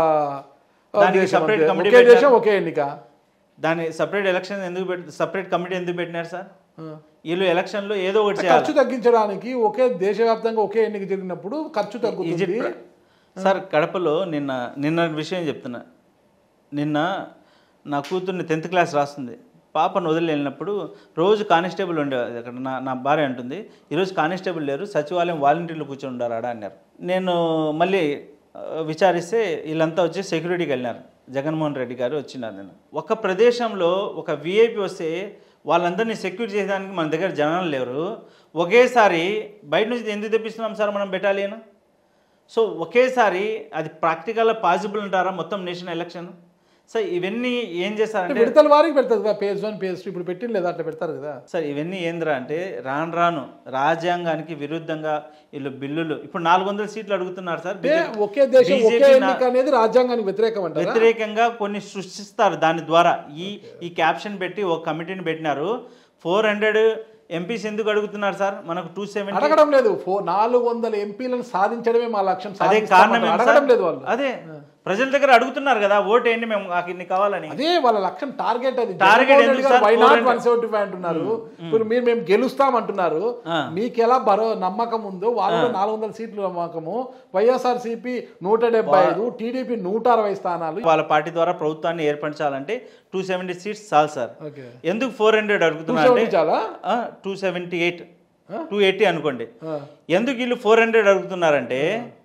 దానికి దేశం separate అంతే. committee ఒకే పెట్టారు. దేశం ఒకే ఎన్నిక దాని సపరేట్ ఎలక్షన్ ఎందుకు పెట్టి సపరేట్ కమిటీ ఎందుకు పెట్టినారు సార్ వీళ్ళు ఎలక్షన్లో ఏదో ఒకటి చేయాలి ఖర్చు తగ్గించడానికి ఒకే దేశవ్యాప్తంగా ఒకే ఎన్నిక జరిగినప్పుడు ఖర్చు తగ్గుతుంది ఈజిప్ట్ సార్ కడపలో నిన్న నిన్న విషయం చెప్తున్నా నిన్న నా కూతుర్ని టెన్త్ క్లాస్ రాస్తుంది పాపను వదిలి వెళ్ళినప్పుడు రోజు కానిస్టేబుల్ ఉండేది అక్కడ నా నా భార్య అంటుంది ఈరోజు కానిస్టేబుల్ లేరు సచివాలయం వాలంటీర్లు కూర్చొని ఉండారు ఆడ అన్నారు నేను మళ్ళీ ఆ, విచారిస్తే వీళ్ళంతా వచ్చి సెక్యూరిటీకి వెళ్ళినారు జగన్మోహన్ రెడ్డి గారు వచ్చినారు నేను ఒక ప్రదేశంలో ఒక విఐపి వస్తే వాళ్ళందరినీ సెక్యూర్ చేయడానికి మన దగ్గర జనాలు లేరు ఒకేసారి బయట నుంచి ఎందుకు తెప్పిస్తున్నాం సార్ మనం బెటాలియన్ సో ఒకేసారి అది ప్రాక్టికల్ పాసిబుల్ అంటారా మొత్తం నేషనల్ ఎలక్షన్ సో ఇవన్నీ ఏం చేస్తారంటే విడతల వారికి పెడతారు కదా పేజ్ వన్ పేజ్ టూ ఇప్పుడు పెట్టిన లేదా అట్లా పెడతారు కదా సార్ ఇవన్నీ ఏందిరా అంటే రాను రాను రాజ్యాంగానికి విరుద్ధంగా వీళ్ళు బిల్లులు ఇప్పుడు నాలుగు వందల సీట్లు అడుగుతున్నారు సార్ అంటే ఒకే దేశం ఒకే BJP నా- ఎన్నిక అనేది రాజ్యాంగానికి వ్యతిరేకం అంటారా వ్యతిరేకంగా కొన్ని సృష్టిస్తారు దాని ద్వారా ఈ ఈ క్యాప్షన్ పెట్టి ఒక కమిటీని పెట్టినారు ఫోర్ హండ్రెడ్ ఎంపీస్ ఎందుకు అడుగుతున్నారు సార్ మనకు టూ సెవెంటీ అడగడం లేదు ఫో నాలుగు వందల ఎంపీలను సాధించడమే మా లక్ష్యం అదే సాధిస్తాం కారణం అంటారు. ఏంటి అడగడం సార్? లేదు వాళ్ళు అదే ప్రజల దగ్గర అడుగుతున్నారు కదా ఓటు ఏంటి మేము మాకు ఇన్ని కావాలని అదే వాళ్ళ లక్ష్యం టార్గెట్ అది Target ఎందుకు sir? Why not 400 one seventy five అంటున్నారు ఇప్పుడు మీరు మేము గెలుస్తాం అంటున్నారు ఆ. మీకు ఎలా భరో నమ్మకం ఉందో వాళ్ళు నాలుగు వందల సీట్లు నమ్మకము వైఎస్ఆర్ సిపి నూట డెబ్బై ఐదు టీడీపీ నూట అరవై స్థానాలు వాళ్ళ పార్టీ ద్వారా ప్రభుత్వాన్ని ఏర్పరచాలంటే టూ సెవెంటీ సీట్స్ చాలు సార్ ఓకే ఎందుకు ఫోర్ హండ్రెడ్ అడుగుతున్నారు అంటే చాలా two seventy eight two eighty అనుకోండి ఆ. ఎందుకు వీళ్ళు ఫోర్ హండ్రెడ్ అడుగుతున్నారంటే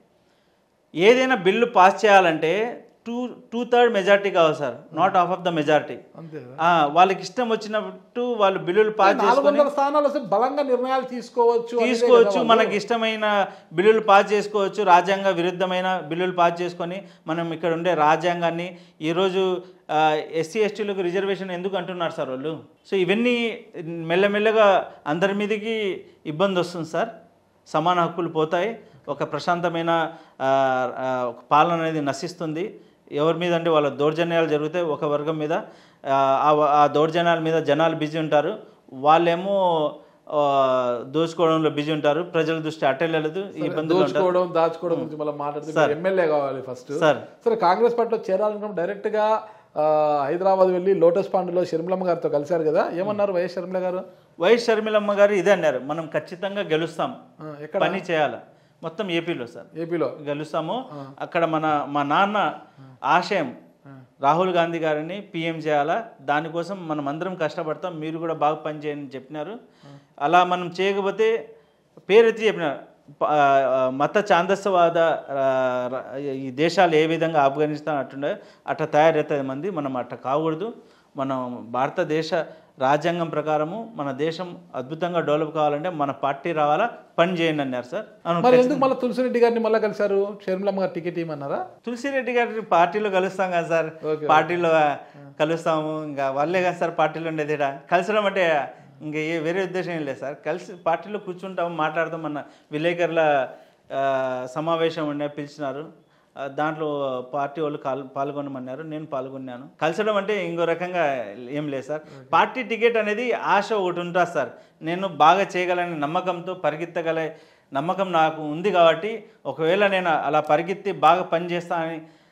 ఏదైనా బిల్లు పాస్ చేయాలంటే టూ టూ థర్డ్ మెజార్టీ కావాలి sir not half of the majority అంతే కదా. వాళ్ళకి ఇష్టం వచ్చినట్టు వాళ్ళు బిల్లులు పాస్ నాలుగు చేసుకొని వందల స్థానాలు వస్తే బలంగా నిర్ణయాలు తీసుకోవచ్చు అనేదే తీసుకోవచ్చు కదా వాళ్ళు. మనకి ఇష్టమైన బిల్లులు పాస్ చేసుకోవచ్చు రాజ్యాంగ విరుద్ధమైన బిల్లులు పాస్ చేసుకొని మనం ఇక్కడ ఉండే రాజ్యాంగాన్ని ఈరోజు ఎస్సీ ఎస్టీలకు రిజర్వేషన్ ఎందుకు అంటున్నారు సార్ వాళ్ళు సో ఇవన్నీ మెల్లమెల్లగా అందరి మీదకి ఇబ్బంది వస్తుంది సార్ సమాన హక్కులు పోతాయి ఒక ప్రశాంతమైన ఆ, ఆ, ఒక పాలన అనేది నశిస్తుంది ఎవరి మీద అంటే వాళ్ళ దౌర్జన్యాలు జరుగుతాయి ఒక వర్గం మీద ఆ, ఆ- ఆ దౌర్జన్యాల మీద జనాలు బిజీ ఉంటారు వాళ్ళేమో ఆ, దోచుకోవడంలో బిజీ ఉంటారు ప్రజల దృష్టి అట్టెళ్ళదు ఇబ్బందులు ఉంటారు దోచుకోవడం దాచుకోవడం గురించి మళ్ళీ మాట్లాడితే ఎమ్మెల్యే కావాలి ఫస్ట్ సార్ సరే కాంగ్రెస్ పార్టీలో చేరాలనుకున్నప్పుడు డైరెక్ట్ గా ఆ, హైదరాబాద్ వెళ్ళి లోటస్ పాండ్లో షర్మిలమ్మ గారితో కలిశారు కదా ఏమన్నారు వైఎస్ షర్మిల గారు వైఎస్ షర్మిలమ్మ గారు ఇదే అన్నారు మనం ఖచ్చితంగా గెలుస్తాం ఆ, ఎక్కడ పని చేయాలి మొత్తం ఏపీలో సార్ ఏపీలో గెలుస్తాము అక్కడ మన మా నాన్న ఆశయం రాహుల్ గాంధీ గారిని పీఎం చేయాలా దానికోసం మనం అందరం కష్టపడతాం మీరు కూడా బాగా పనిచేయని చెప్పినారు అలా మనం చేయకపోతే పేరెత్తి చెప్పినారు ప- ఆ, మత ఛాందస్యవాద ఆ, ర- ఈ దేశాలు ఏ విధంగా ఆఫ్ఘనిస్తాన్ అట్టుండే అట్లా తయారవుతుంది మంది మనం అట్లా కాకూడదు మనం భారతదేశ రాజ్యాంగం ప్రకారము మన దేశం అద్భుతంగా డెవలప్ కావాలంటే మన పార్టీ రావాలా పని చేయండి అన్నారు సార్ అవును, మరి ఎందుకు మళ్ళీ తులసిరెడ్డి గారిని మళ్ళీ కలిశారు షర్మిలమ్మ గారు టికెట్ ఇవ్వమన్నారా తులసిరెడ్డి గారిని పార్టీలో కలుస్తాం కదా సార్ ఓకే. పార్టీలో కలుస్తాము ఇంకా వాళ్ళే కదా సార్ పార్టీలో ఉండేది ఈడ. కలసడం అంటే ఇంకా ఏ వేరే ఉద్దేశం ఏం లేదు సార్ కలిసి పార్టీలో కూర్చుంటాం మాట్లాడతాం అన్న విలేకరుల ఆ, సమావేశం ఉండే పిలిచినారు ఆ, దాంట్లో పార్టీ వాళ్ళు కాల్ పాల్గొనమన్నారు నేను పాల్గొన్నాను కలిసడం అంటే ఇంకో రకంగా ఏం లేదు సార్ పార్టీ టికెట్ అనేది ఆశ ఒకటి ఉంటుంది సార్ నేను బాగా చేయగలని నమ్మకంతో పరిగెత్తగల నమ్మకం నాకు ఉంది కాబట్టి ఒకవేళ నేను అలా పరిగెత్తి బాగా పని చేస్తానని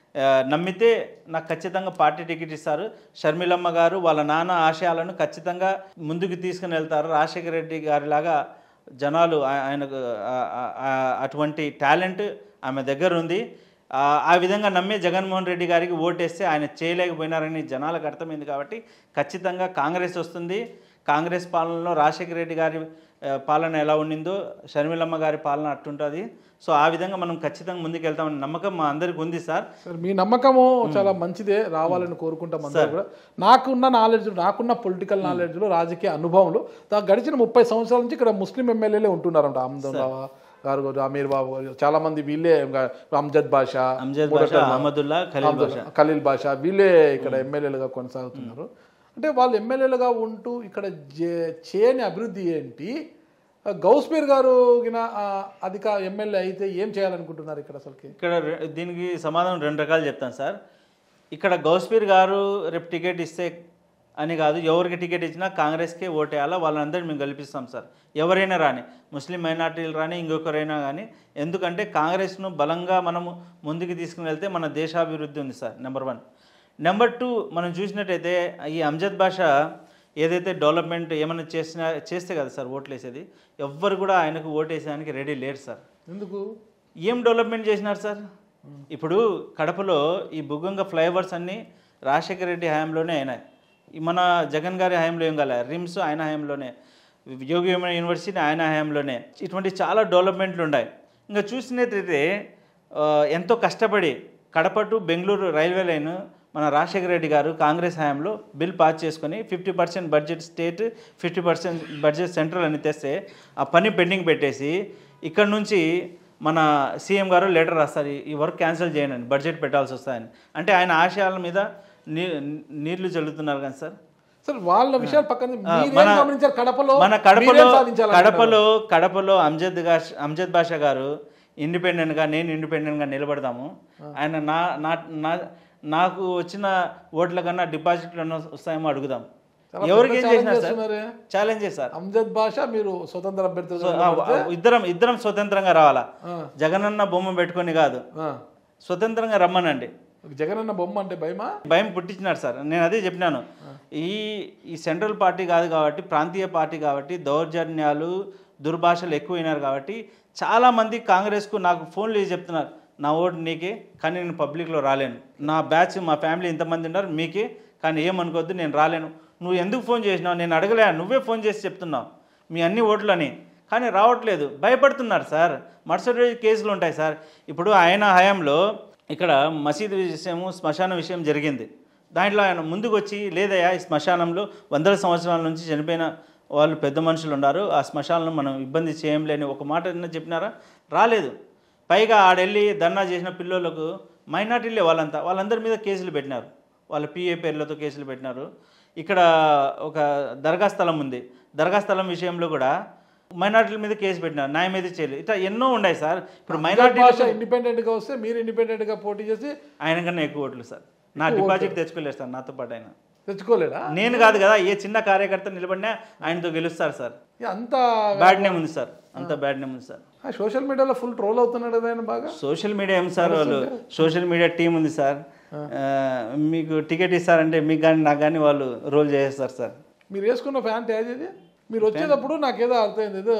ఆ, నమ్మితే నాకు ఖచ్చితంగా పార్టీ టికెట్ ఇస్తారు షర్మిలమ్మ గారు వాళ్ళ నాన్న ఆశయాలను ఖచ్చితంగా ముందుకు తీసుకుని వెళ్తారు రాజశేఖర రెడ్డి గారిలాగా జనాలు ఆ- ఆయనకు ఆ- ఆ- ఆ- అటువంటి టాలెంట్ ఆమె దగ్గర ఉంది ఆ ఆ విధంగా నమ్మే జగన్మోహన్ రెడ్డి గారికి ఓటేస్తే ఆయన చేయలేకపోయినారని జనాలకు అర్థమైంది కాబట్టి ఖచ్చితంగా కాంగ్రెస్ వస్తుంది కాంగ్రెస్ పాలనలో రాజశేఖర రెడ్డి గారి ఆ, పాలన ఎలా ఉండిందో షర్మిలమ్మ గారి పాలన అట్టుంటుంది సో ఆ విధంగా మనం ఖచ్చితంగా ముందుకు వెళ్తామని నమ్మకం మా అందరికి ఉంది సార్ సార్ మీ నమ్మకము చాలా మంచిదే రావాలని కోరుకుంటాం అందరూ కూడా నాకున్న నాలెడ్జ్ నాకున్న పొలిటికల్ నాలెడ్జ్లో రాజకీయ అనుభవంలో దా- గడిచిన ముప్పై సంవత్సరాల నుంచి ఇక్కడ ముస్లిం ఎమ్మెల్యేలే ఉంటున్నారంట అహ్మద్ గారు అమీర్ బాబు గారు, చాలా మంది వీళ్ళే ఇంకా అమ్జద్ బాషా అంజద్ మూడో బాషా టర్మ్ అహ్మదుల్లా ఖలీల్ బాషా ఖలీల్ బాషా వీళ్ళే ఇక్కడ ఎమ్మెల్యేలుగా కొనసాగుతున్నారు అంటే వాళ్ళు ఎమ్మెల్యేలుగా ఉంటూ ఇక్కడ జే- చేయని అభివృద్ధి ఏంటి ఆ, గౌస్పీర్ గారు గిన ఆ, అధిక ఎమ్మెల్యే అయితే ఏం చేయాలనుకుంటున్నారు ఇక్కడ అసలుకి ఇక్కడ రె- దీనికి సమాధానం రెండు రకాలు చెప్తాను సార్ ఇక్కడ గౌస్పీర్ గారు రేపు టికెట్ ఇస్తే అని కాదు ఎవరికి టికెట్ ఇచ్చినా కాంగ్రెస్కే ఓటేయాలా వాళ్ళందరినీ మేము గెలిపిస్తాం సార్ ఎవరైనా రాని ముస్లిం మైనార్టీలు రాని ఇంకొకరైనా కానీ ఎందుకంటే కాంగ్రెస్ను బలంగా మనము ముందుకు తీసుకుని వెళ్తే మన దేశాభివృద్ధి ఉంది sir number one number two మనం చూసినట్టయితే ఈ అంజద్ భాష ఏదైతే డెవలప్మెంట్ ఏమైనా చేసినా చేస్తే కదా సార్ ఓట్లు వేసేది ఎవ్వరు కూడా ఆయనకు ఓటేసేదానికి రెడీ లేరు సార్ ఎందుకు ఏం డెవలప్మెంట్ చేసినారు సార్ ఇప్పుడు కడపలో ఈ బుగ్గంగ ఫ్లైఓవర్స్ అన్నీ రాజశేఖర రెడ్డి హయాంలోనే అయినాయి ఈ మన జగన్ గారి హయాంలో ఏం కాలే రిమ్స్ ఆయన హయాంలోనే యోగి వేమన యూనివర్సిటీ ఆయన హయాంలోనే ఇటువంటి చాలా డెవలప్మెంట్లు ఉన్నాయి ఇంకా చూసినట్లయితే ఆ, ఎంతో కష్టపడి Kadapa to Bengaluru railway line మన రాజశేఖర రెడ్డి గారు కాంగ్రెస్ హయాంలో బిల్ పాస్ చేసుకొని fifty percent budget state fifty percent budget central అని తెస్తే ఆ పని పెండింగ్ పెట్టేసి ఇక్కడ నుంచి మన సీఎం గారు లెటర్ రాస్తారు ఈ- ఈ వర్క్ క్యాన్సిల్ చేయండి అని బడ్జెట్ పెట్టాల్సి వస్తాయని అంటే ఆయన ఆశయాల మీద నీ నీళ్లు చల్లుతున్నారు కానీ సార్ సార్ వాళ్ళ విషయాలు పక్కన ఆ, మీరేం మన- గమనించారు కడపలో మన కడపలో మీరేం సాధించాలనుకున్నారు? కడపలో కడపలో అంజద్ గాష్ అంజద్ బాషా గారు ఇండిపెండెంట్గా నేను ఇండిపెండెంట్గా నిలబడదాము ఆయన నా నా నా- నాకు వచ్చిన ఓట్ల కన్నా డిపాజిట్లు అన్న వస్తాయేమో అడుగుదాం చాలా ఎవరికి పెద్ద ఏం challenge చేసినా సార్ చేస్తున్నారే. ఛాలెంజ్ సార్ అమ్జద్ భాష మీరు స్వతంత్ర అభ్యర్థులు సో, ఆ, ఇద్దరం ఇద్దరం స్వతంత్రంగా రావాలా ఆ. జగనన్న బొమ్మ పెట్టుకొని కాదు స్వతంత్రంగా రమ్మనండి జగనన్న బొమ్మ అంటే భయమా భయం పుట్టించినారు సార్ నేను అదే చెప్పినాను ఈ ఈ సెంట్రల్ పార్టీ కాదు కాబట్టి ప్రాంతీయ పార్టీ కాబట్టి దౌర్జన్యాలు దుర్భాషలు ఎక్కువైనారు కాబట్టి చాలామంది కాంగ్రెస్కు నాకు ఫోన్లు చేసి చెప్తున్నారు నా ఓటు నీకే కానీ నేను పబ్లిక్లో రాలేను నా బ్యాచ్ మా ఫ్యామిలీ ఇంతమంది ఉన్నారు మీకే కానీ ఏమనుకోవద్దు నేను రాలేను నువ్వు ఎందుకు ఫోన్ చేసినావు నేను అడగలే నువ్వే ఫోన్ చేసి చెప్తున్నావు మీ అన్ని ఓట్లని కానీ రావట్లేదు భయపడుతున్నారు సార్ మరుసటి రోజు కేసులు ఉంటాయి సార్ ఇప్పుడు ఆయన హయాంలో ఇక్కడ మసీదు విషయము శ్మశానం విషయం జరిగింది దాంట్లో ఆయన ముందుకు వచ్చి లేదయ్యా ఈ శ్మశానంలో వందల సంవత్సరాల నుంచి చనిపోయిన వాళ్ళు పెద్ద మనుషులు ఉన్నారు ఆ శ్మశానంలో మనం ఇబ్బంది చేయంలేని ఒక మాట ఏమన్నా చెప్పినారా రాలేదు పైగా ఆడెళ్ళి ధర్నా చేసిన పిల్లలకు మైనార్టీలే వాళ్ళంతా వాళ్ళందరి మీద కేసులు పెట్టినారు వాళ్ళ పిఏ పేర్లతో కేసులు పెట్టినారు ఇక్కడ ఒక దర్గా స్థలం ఉంది దర్గా స్థలం విషయంలో కూడా మైనార్టీల మీద కేసు పెట్టినారు న్యాయం మీద చేయలేదు ఇట్లా ఎన్నో ఉన్నాయి సార్ ఇప్పుడు అమ్జద్ మైనార్టీ భాష ఇండిపెండెంట్ గా వస్తే మీరు ఇండిపెండెంట్ గా పోటీ చేసి ఆయన కన్నా ఎక్కువ ఓట్లు సార్ నా డిపాజిట్ తెచ్చుకోలేదు సార్ నాతో పాటు ఆయన తెచ్చుకోలేడా నేను కాదు కదా ఏ చిన్న కార్యకర్త నిలబడినా ఆయనతో గెలుస్తారు సార్ ఇక అంత బ్యాడ్ నేమ్ ఉంది సార్ అంత బ్యాడ్ నేమ్ ఉంది సార్ సోషల్ మీడియాలో ఫుల్ ట్రోల్ అవుతున్నాడు కదా ఆయన బాగా సోషల్ మీడియా ఏం సార్ వాళ్ళు సోషల్ మీడియా టీం ఉంది సార్ ఆ, మీకు టికెట్ ఇస్తారంటే మీకు కానీ నాకు కానీ వాళ్ళు రోల్ చేసేస్తారు సార్ మీరు వేసుకున్న ప్యాంట్ ఏది ఇది మీరు వచ్చేటప్పుడు నాకేదో అర్థమైంది ఏదో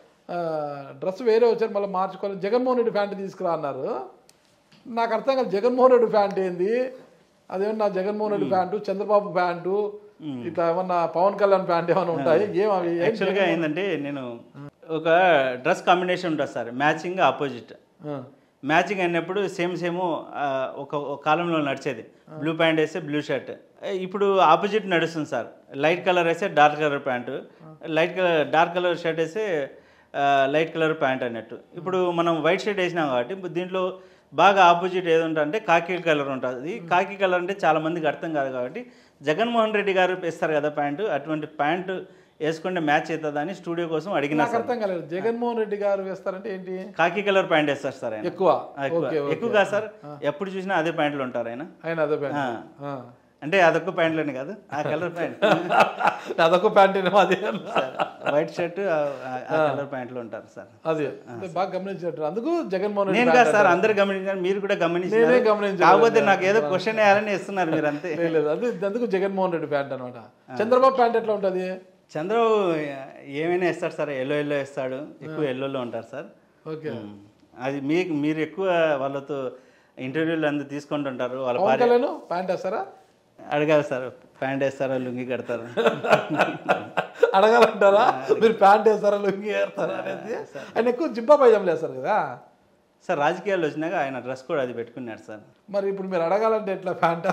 డ్రెస్ వేరే వచ్చారు మళ్ళీ మార్చుకోవాలి జగన్మోహన్ రెడ్డి ప్యాంట్ తీసుకురా అన్నారు నాకు అర్థం కాదు జగన్మోహన్ రెడ్డి ప్యాంట్ ఏంది అదేమన్నా జగన్మోహన్ రెడ్డి ప్యాంటు చంద్రబాబు ప్యాంటు ఇట్లా ఏమన్నా పవన్ కళ్యాణ్ ప్యాంట్ ఏమైనా ఉంటాయి ఏం అవి ఏం యాక్చువల్గా ఏంటంటే నేను ఒక డ్రెస్ కాంబినేషన్ ఉంటుంది సార్ మ్యాచింగ్ ఆపోజిట్ ఆ, మ్యాచింగ్ అయినప్పుడు సేమ్ సేమ్ ఒక ఒక కాలంలో నడిచేది బ్లూ ప్యాంట్ వేస్తే బ్లూ షర్ట్ ఇప్పుడు ఆపోజిట్ నడుస్తుంది సార్ లైట్ కలర్ వేస్తే dark colour pant light colour dark colour shirt వేస్తే లైట్ కలర్ ప్యాంట్ అన్నట్టు ఇప్పుడు మనం వైట్ షర్ట్ వేసినాం కాబట్టి ఇప్పుడు దీంట్లో బాగా ఆపోజిట్ ఏది ఉంటుంది అంటే కాకి కలర్ ఉంటుంది కాకి కలర్ అంటే చాలా మందికి అర్థం కాదు కాబట్టి జగన్మోహన్ రెడ్డి గారు వేస్తారు కదా ప్యాంటు అటువంటి ప్యాంటు వేసుకుంటే మ్యాచ్ అవుతుందా అని స్టూడియో కోసం అడిగినా నాకు అర్థం కాలేదు జగన్మోహన్ రెడ్డి గారు వేస్తారంటే ఏంటి కాకి కలర్ ప్యాంట్ వేస్తారు సార్ ఆయన ఎక్కువ ఆ, ఎక్కువ ఓకే ఎక్కువగా సార్ ఎప్పుడు చూసినా అదే ప్యాంట్లు ఉంటారు ఆయన ఆయన అదే ప్యాంట్ ఆ. ఆ. అంటే అదొక్క ప్యాంట్లోనే కాదు ఆ కలర్ ప్యాంట్ అదొక ప్యాంట్ అది వైట్ షర్ట్ ఆ కలర్ ప్యాంట్లో ఉంటారు సార్ అది అంటే బాగా గమనించారు అందుకు జగన్మోహన్ రెడ్డి నేను కాదు సార్ అందరు గమనించారు మీరు కూడా నేనే గమనించారు గమనించాను. కాకపోతే నాకు ఏదో క్వశ్చన్ వేయాలని ఇస్తున్నారు మీరు అంతే లేదు, లేదు అది అందుకు జగన్మోహన్ రెడ్డి ప్యాంట్ అనమాట చంద్రబాబు ప్యాంట్ ఎట్లా ఉంటుంది చంద్రబాబు ఏమైనా వేస్తాడు సార్ ఎల్లో ఎల్లో వేస్తాడు ఎక్కువ ఎల్లోలో ఉంటారు సార్ ఓకే ఉమ్. అది మీకు మీరు ఎక్కువ వాళ్ళతో ఇంటర్వ్యూలు అందరు తీసుకుంటుంటారు వాళ్ళ పవన్ భార్య కళ్యాణ్ ప్యాంట్ వేస్తారా అడగాలి సార్ ప్యాంట్ వేస్తారా లుంగి కడతారు అడగాలంటారా మీరు ప్యాంట్ వేస్తారా లుంగి వేస్తారా అనేది ఆయన ఎక్కువ జిబ్బా పైజాములు వేస్తారు కదా సార్ రాజకీయాలు వచ్చినాక ఆయన డ్రెస్ కూడా అది పెట్టుకున్నాడు సార్ మరి ఇప్పుడు మీరు అడగాలంటే ఎట్లా ప్యాంట్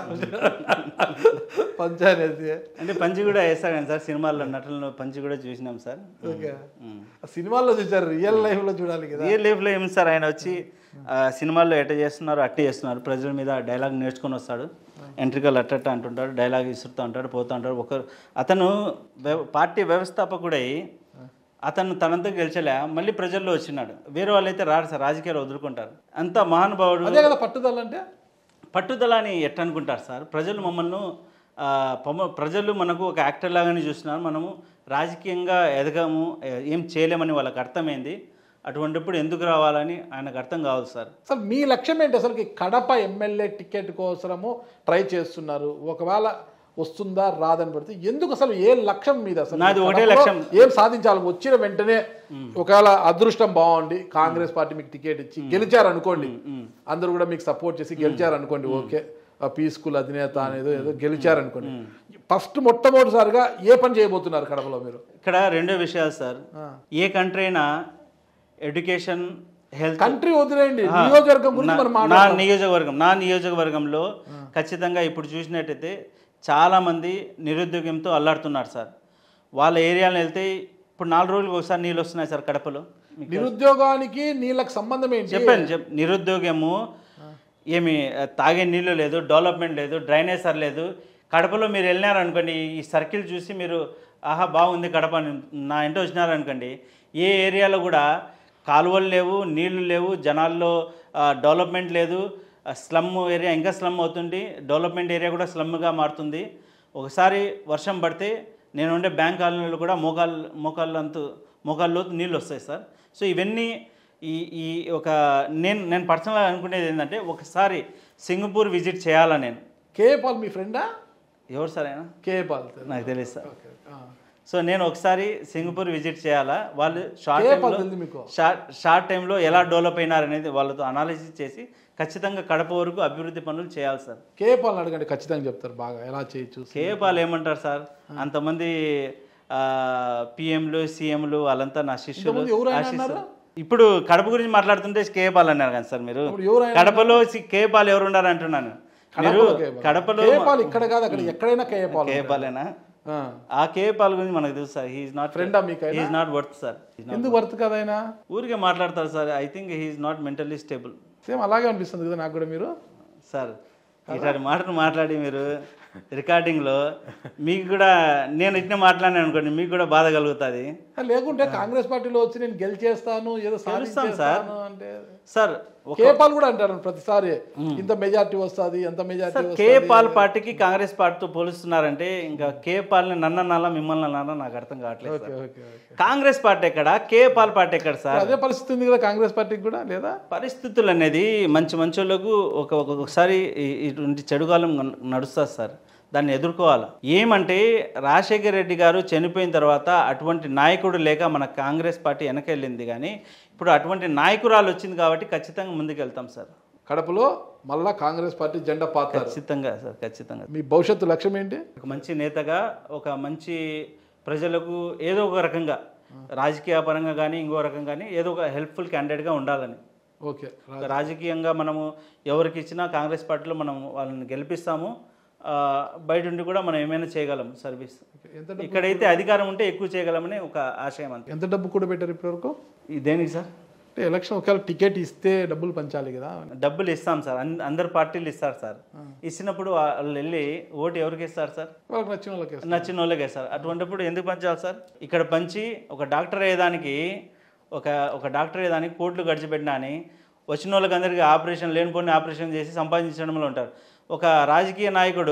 పంచాయతీ అంటే పంచి కూడా వేస్తాడు కానీ సార్ సినిమాల్లో నటులను పంచి కూడా చూసినాం సార్ ఓకే ఉమ్. ఆ సినిమాల్లో చూసారు రియల్ లైఫ్ లో చూడాలి కదా రియల్ లైఫ్లో ఏమి సార్ ఆయన వచ్చి ఆ, సినిమాల్లో ఎట్ట చేస్తున్నారు అట్టే చేస్తున్నారు ప్రజల మీద డైలాగ్ నేర్చుకొని వస్తాడు ఎంట్రికల్ అట్టట్ట అంటుంటాడు డైలాగ్ ఇసురుతూ ఉంటాడు పోతూ ఉంటాడు ఒకరు అతను వ్యవ- పార్టీ వ్యవస్థాపకుడై అతను తనంతా గెలిచలే మళ్ళీ ప్రజల్లో వచ్చినాడు వేరే వాళ్ళైతే రారు సార్ రాజకీయాలు వదులుకుంటారు అంత మహానుభావుడు అదే కదా పట్టుదల అంటే పట్టుదల అని ఎట్ట అనుకుంటారు సార్ ప్రజలు మమ్మల్ని ఆ, పమ- ప్రజలు మనకు ఒక యాక్టర్ లాగానే చూస్తున్నారు మనము రాజకీయంగా ఎదగము ఏ- ఏం చేయలేమని వాళ్ళకి అర్థమైంది అటువంటిప్పుడు ఎందుకు రావాలని ఆయనకు అర్థం కావాలి సార్ అసలు మీ లక్ష్యం ఏంటి అసలు కడప ఎమ్మెల్యే టికెట్ కోసము ట్రై చేస్తున్నారు ఒకవేళ వస్తుందా రాదని పడితే ఎందుకు అసలు ఏ లక్ష్యం మీద అసలు నాది ఒకటే కడపలో లక్ష్యం. ఏం సాధించాలి వచ్చిన వెంటనే ఒకవేళ అదృష్టం బాగుండి కాంగ్రెస్ పార్టీ మీకు టికెట్ ఇచ్చి గెలిచారు అనుకోండి అందరూ కూడా మీకు సపోర్ట్ చేసి గెలిచారు అనుకోండి ఓకే పీస్ఫుల్ అధినేత అనేది ఏదో గెలిచారు అనుకోండి ఫస్ట్ మొట్టమొదటిసారిగా ఏ పని చేయబోతున్నారు కడపలో మీరు ఇక్కడ రెండో విషయాలు సార్ ఏ కంట్రీ అయినా ఎడ్యుకేషన్ హెల్త్ కంట్రీ వదిలేయండి నియోజకవర్గం గురించి మనం నా మాట్లాడాలి నియోజకవర్గం నా నియోజకవర్గంలో ఖచ్చితంగా ఇప్పుడు చూసినట్టయితే చాలామంది నిరుద్యోగంతో అల్లాడుతున్నారు సార్ వాళ్ళ ఏరియాలో వెళ్తే ఇప్పుడు నాలుగు రోజులకు ఒకసారి నీళ్ళు వస్తున్నాయి సార్ కడపలో నిరుద్యోగానికి నీళ్ళకి సంబంధం ఏంటి చెప్పాను చెప్ నిరుద్యోగము ఏమి ఆ, తాగే నీళ్ళు లేదు డెవలప్మెంట్ లేదు డ్రైనేజ్ సర్ లేదు కడపలో మీరు వెళ్ళినారనుకోండి ఈ సర్కిల్ చూసి మీరు ఆహా బాగుంది కడప అని నా ఇంటి వచ్చినారనుకోండి ఏ ఏరియాలో కూడా కాలువలు లేవు నీళ్లు లేవు జనాల్లో ఆ, డెవలప్మెంట్ లేదు ఆ, స్లమ్ ఏరియా ఇంకా స్లమ్ అవుతుంది డెవలప్మెంట్ ఏరియా కూడా స్లమ్గా మారుతుంది ఒకసారి వర్షం పడితే నేను ఉండే బ్యాంక్ కాలనీలో కూడా మోకాల్ మోకాళ్ళంతు మోకాల్లో నీళ్ళు వస్తాయి సార్ సో ఇవన్నీ ఈ ఈ ఒక నేను నేను పర్సనల్గా అనుకునేది ఏంటంటే ఒకసారి సింగపూర్ విజిట్ చేయాలా నేను కే పాల్ మీ ఫ్రెండా ఎవరు సార్ ఆయన కే పాల్ నాకు తెలియదు సార్ ఓకే. ఆ. సో నేను ఒకసారి సింగపూర్ విజిట్ చేయాలా వాళ్ళు షార్ట్ కే పాల్ టైంలో తెలుసు మీకు షార్ట్ షార్ట్ టైంలో ఎలా డెవలప్ అయినారనేది వాళ్ళతో అనాలిసిస్ చేసి ఖచ్చితంగా కడప వరకు అభివృద్ధి పనులు చేయాలి సార్ కే పాల్ అడగండి ఖచ్చితంగా చెప్తారు బాగా ఎలా చేయొచ్చు కేపాల్ ఏమంటారు సార్ అంతమంది పిఎంలు సీఎంలు వాళ్ళంతా నా శిష్యులు ఇంతకుముందు ఎవరు ఆయన ఆశీస్సులు. అన్నారు? ఇప్పుడు కడప గురించి మాట్లాడుతుంటే కేపాల్ అన్నారు కదా సార్ మీరు ఇప్పుడు ఎవరు ఆయన కడపలో సి- కేపాల్ ఎవరు ఉన్నారు అంటున్నాను మీరు కడపలో కే పాల్. కడపలో కే పాల్ ఇక్కడ కాదు అక్కడ ఎక్కడైనా కే పాల్ కేపాలేనా ఆ. ఆ కేపాల్ గురించి మనకు తెలుసు సార్ హీఈస్ నాట్ Friend ఆ మీకు ఆయన? హీఈస్ నాట్ వర్త్ సార్ ఎందుకు వర్త్ కదా ఆయన ఊరికే మాట్లాడతారు sir I think he's not mentally stable same అలాగే అనిపిస్తుంది కదా నాకు కూడా మీరు సార్ ఇట్లాంటి మాటలు మాట్లాడి మీరు రికార్డింగ్లో మీకు కూడా నేను ఇట్లా మాట్లాడినాను అనుకోండి మీకు కూడా బాధ కలుగుతుంది లేకుంటే కాంగ్రెస్ పార్టీలో వచ్చి నేను గెలిచేస్తాను ఏదో గెలుస్తాం సాధిస్తాను అంటే సార్ ఒక కే పాల్ కూడా అంటారు ప్రతిసారి ఇంత మెజార్టీ వస్తుంది ఎంత మెజార్టీ సార్ కే పాల్ పార్టీకి కాంగ్రెస్ పార్టీతో పోలుస్తున్నారంటే ఇంకా కే పాల్ని నన్న నల్ల మిమ్మల్ని నల్ల నాకు అర్థం కావట్లేదు sir okay okay Congress party ఎక్కడ కే పాల్ పార్టీ ఎక్కడ సార్ అదే పరిస్థితి ఉంది కదా కాంగ్రెస్ పార్టీకి కూడా లేదా పరిస్థితులు అనేది మంచి మంచోళ్ళకు ఒక ఒక్కొక్కసారి ఈ- ఇటువంటి చెడుగాలం నడుస్తుంది సార్ దాన్ని ఎదుర్కోవాలి ఏమంటే రాజశేఖర్ రెడ్డి గారు చనిపోయిన తర్వాత అటువంటి నాయకుడు లేక మన కాంగ్రెస్ పార్టీ వెనకెళ్ళింది కానీ ఇప్పుడు అటువంటి నాయకురాలు వచ్చింది కాబట్టి ఖచ్చితంగా ముందుకెళ్తాం సార్ కడపలో మళ్ళా కాంగ్రెస్ పార్టీ జెండా పాతారు ఖచ్చితంగా సార్ ఖచ్చితంగా మీ భవిష్యత్తు లక్ష్యం ఏంటి ఒక మంచి నేతగా ఒక మంచి ప్రజలకు ఏదో ఒక రకంగా రాజకీయ పరంగా కానీ ఇంకో రకంగా కానీ ఏదో ఒక హెల్ప్ఫుల్ క్యాండిడేట్గా ఉండాలని ఓకే రాజకీయంగా మనము ఎవరికి ఇచ్చినా కాంగ్రెస్ పార్టీలో మనం వాళ్ళని గెలిపిస్తాము ఆ, బయట ఉండి కూడా మనం ఏమైనా చేయగలం సర్వీస్ ఎంత ఇక్కడైతే అధికారం ఉంటే ఎక్కువ చేయగలమని ఒక ఆశయం అంతే ఎంత డబ్బు కూడా పెట్టారు ఇప్పటివరకు ఈ దేనికి సార్ అంటే ఎలక్షన్ ఒకవేళ టికెట్ ఇస్తే డబ్బులు పంచాలి కదా డబ్బులు ఇస్తాం సార్ అన్- అందరు పార్టీలు ఇస్తారు సార్ ఇచ్చినప్పుడు వాళ్ళు వెళ్ళి ఓటు ఎవరికి ఇస్తారు సార్ వాళ్ళకి నచ్చిన వాళ్ళకి వేస్తారు. నచ్చిన వాళ్ళకే సార్ అటువంటిప్పుడు ఎందుకు పంచాలి సార్ ఇక్కడ పంచి ఒక డాక్టర్ అయ్యేదానికి ఒక ఒక డాక్టర్ అయ్యేదానికి కోట్లు గడిచిపెట్టినా అని వచ్చిన వాళ్ళకి అందరికీ ఆపరేషన్ లేనిపోని ఆపరేషన్ చేసి సంపాదించడంలో ఉంటారు ఒక రాజకీయ నాయకుడు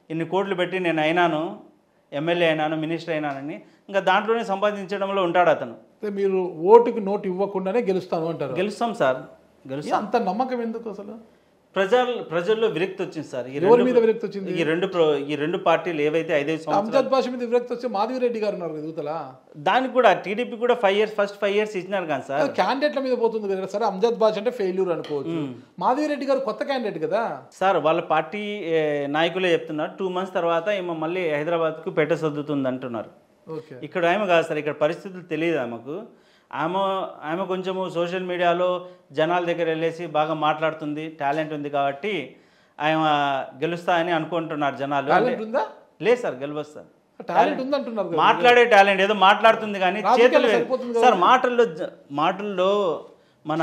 ఇన్ని కోట్లు పెట్టి నేను అయినాను ఎమ్మెల్యే అయినాను మినిస్టర్ అయినానని ఇంకా దాంట్లోనే సంపాదించడంలో ఉంటాడు అతను అంటే మీరు ఓటుకి నోటు ఇవ్వకుండానే గెలుస్తాను అంటారు గెలుస్తాం సార్ గెలుస్తాం ఏ అంత నమ్మకం ఎందుకు అసలు ప్రజలు ప్రజల్లో విరక్తి వచ్చింది సార్ ఈ ఎవరి రెండు మీద విరక్తి వచ్చింది ఈ రెండు ప్రో- ఈ రెండు పార్టీలు ఏవైతే ఐదైదు సంవత్సరాలు అంజద్ భాష మీద విరక్తి వస్తే మాధవి రెడ్డి గారు ఉన్నారు కదా యువతల దానికి కూడా టీడీపీ కూడా five years first five years ఇచ్చినారు కానీ సార్ క్యాండిడేట్ల మీద పోతుంది కదా సరే అంజద్ భాష అంటే ఫెయిల్యూర్ అనుకోవచ్చు మాధవి రెడ్డి గారు కొత్త క్యాండిడేట్ కదా సార్ వాళ్ళ పార్టీ ఏ, నాయకులే చెప్తున్నారు టూ మంత్స్ తర్వాత ఏమో మళ్ళీ హైదరాబాద్కు పెట్ట సర్దుతుంది అంటున్నారు ఓకే ఇక్కడ ఆమె కాదు సార్ ఇక్కడ పరిస్థితులు తెలియదు ఆమెకు ఆమె ఆమె కొంచెము సోషల్ మీడియాలో జనాల దగ్గర వెళ్ళేసి బాగా మాట్లాడుతుంది టాలెంట్ ఉంది కాబట్టి ఆమె గెలుస్తా అని అనుకుంటున్నారు జనాలు టాలెంట్ ఉందా లేదు సార్ గెలవస్తారు టాలెంట్ ఉందంటున్నారు కదా మాట్లాడే టాలెంట్ ఏదో మాట్లాడుతుంది కానీ రాజకీయాల్లో చేతులు వేరు. సరిపోతుంది సార్ మాటల్లో జ- మాటల్లో మన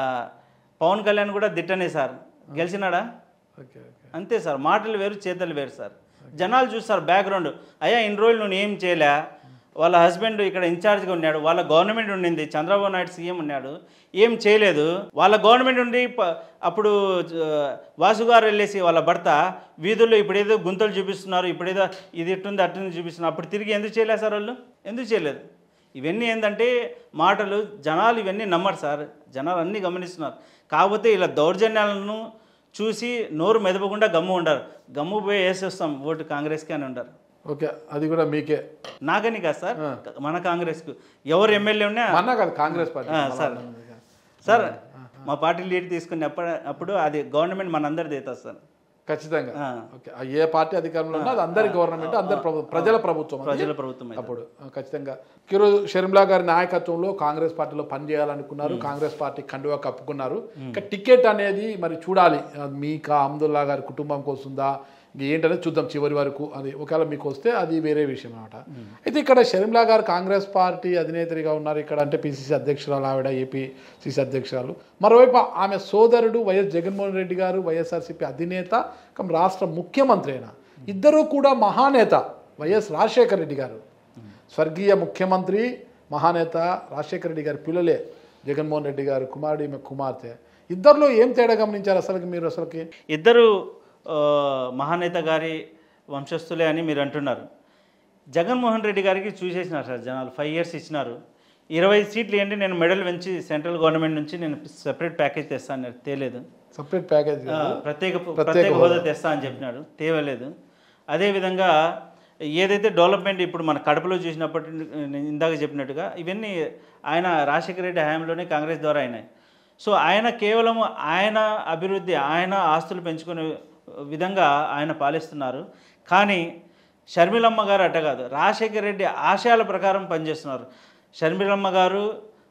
పవన్ కళ్యాణ్ కూడా దిట్టనే సార్ గెలిచినాడా ఓకే ఓకే అంతే సార్ మాటలు వేరు చేతలు వేరు సార్ జనాలు చూస్తారు బ్యాక్గ్రౌండ్ అయ్యా ఇన్ని రోజులు నువ్వు ఏం చేయలే వాళ్ళ హస్బెండ్ ఇక్కడ ఇన్ఛార్జ్గా ఉన్నాడు వాళ్ళ గవర్నమెంట్ ఉండింది చంద్రబాబు నాయుడు సీఎం ఉన్నాడు ఏం చేయలేదు వాళ్ళ గవర్నమెంట్ ఉండి ప- అప్పుడు ఆ, వాసు గారు వెళ్ళేసి వాళ్ళ భర్త వీధుల్లో ఇప్పుడేదో గుంతలు చూపిస్తున్నారు ఇప్పుడేదో ఇది ఇట్టుంది అట్టుంది చూపిస్తున్నారు అప్పుడు తిరిగి ఎందుకు చేయలేదు సార్ వాళ్ళు ఎందుకు చేయలేదు ఇవన్నీ ఏంటంటే మాటలు జనాలు ఇవన్నీ నమ్మరు సార్ జనాలు అన్నీ గమనిస్తున్నారు కాకపోతే ఇలా దౌర్జన్యాలను చూసి నోరు మెదపకుండా గమ్ము ఉండరు గమ్ము పోయి వేసేస్తాం ఓటు కాంగ్రెస్కి అని ఉండరు ఓకే అది కూడా మీకే నాకని కాదు సార్ మన కాంగ్రెస్కు ఎవరు ఎమ్మెల్యే ఉన్నా మన్నా కాదు కాంగ్రెస్ పార్టీ ఆ, సార్ సార్ మా పార్టీ లీడ్ తీసుకుని అప్పుడు అప్పుడు అది గవర్నమెంట్ మనందరిది అవుతుంది సార్ ఖచ్చితంగా ఆ. ఓకే ఆ ఏ పార్టీ అధికారంలో ఉన్నా అది అందరి గవర్నమెంట్ అందరి ప్రభుత్వం ప్రజల ప్రభుత్వం అది. ప్రజల ప్రభుత్వం అయితే. అప్పుడు ఆ, ఖచ్చితంగా ఈరోజు షర్మిలా గారి నాయకత్వంలో కాంగ్రెస్ పార్టీలో పనిచేయాలనుకున్నారు కాంగ్రెస్ పార్టీ కండువా కప్పుకున్నారు ఇంకా టికెట్ అనేది మరి చూడాలి అది మీకా అబ్దుల్లా గారి కుటుంబంకి వస్తుందా ఇంక ఏంటనేది చూద్దాం చివరి వరకు అది ఒకవేళ మీకు వస్తే అది వేరే విషయం అనమాట అయితే ఇక్కడ షర్మిలా గారు కాంగ్రెస్ పార్టీ అధినేత్రిగా ఉన్నారు ఇక్కడ అంటే పిసిసి అధ్యక్షురాలు ఆవిడ ఏపీసీసీ అధ్యక్షురాలు మరోవైపు ఆమె సోదరుడు వైఎస్ జగన్మోహన్ రెడ్డి గారు వైఎస్ఆర్సీపీ అధినేత కమ్ రాష్ట్ర ముఖ్యమంత్రి అయిన ఇద్దరూ కూడా మహానేత వైఎస్ రాజశేఖర రెడ్డి గారు స్వర్గీయ ముఖ్యమంత్రి మహానేత రాజశేఖర రెడ్డి గారి పిల్లలే జగన్మోహన్ రెడ్డి గారు కుమారుడు ఈమె కుమార్తె ఇద్దరిలో ఏం తేడా గమనించారు అసలుకి మీరు అసలుకి ఇద్దరు ఆ, మహానేత గారి వంశస్థులే అని మీరు అంటున్నారు జగన్మోహన్ రెడ్డి గారికి చూసేసినారు సార్ జనాలు ఫైవ్ ఇయర్స్ ఇచ్చినారు ఇరవై సీట్లు ఏంటి నేను మెడల్ పెంచి సెంట్రల్ గవర్నమెంట్ నుంచి నేను సెపరేట్ ప్యాకేజ్ తెస్తాను తేలేదు సపరేట్ ప్యాకేజ్ ఆ, ప్రత్యేక ప్రత్యేక హోదా తెస్తా అని చెప్పినాడు తేవలేదు అదేవిధంగా ఏదైతే డెవలప్మెంట్ ఇప్పుడు మన కడపలో చూసినప్పటి నేను ఇందాక చెప్పినట్టుగా ఇవన్నీ ఆయన రాజశేఖర రెడ్డి హయాంలోనే కాంగ్రెస్ ద్వారా అయినాయి సో ఆయన కేవలం ఆయన అభివృద్ధి ఆయన ఆస్తులు పెంచుకునే విధంగా ఆయన పాలిస్తున్నారు కానీ షర్మిలమ్మ గారు అట్ట కాదు రాజశేఖర రెడ్డి ఆశయాల ప్రకారం పనిచేస్తున్నారు షర్మిలమ్మ గారు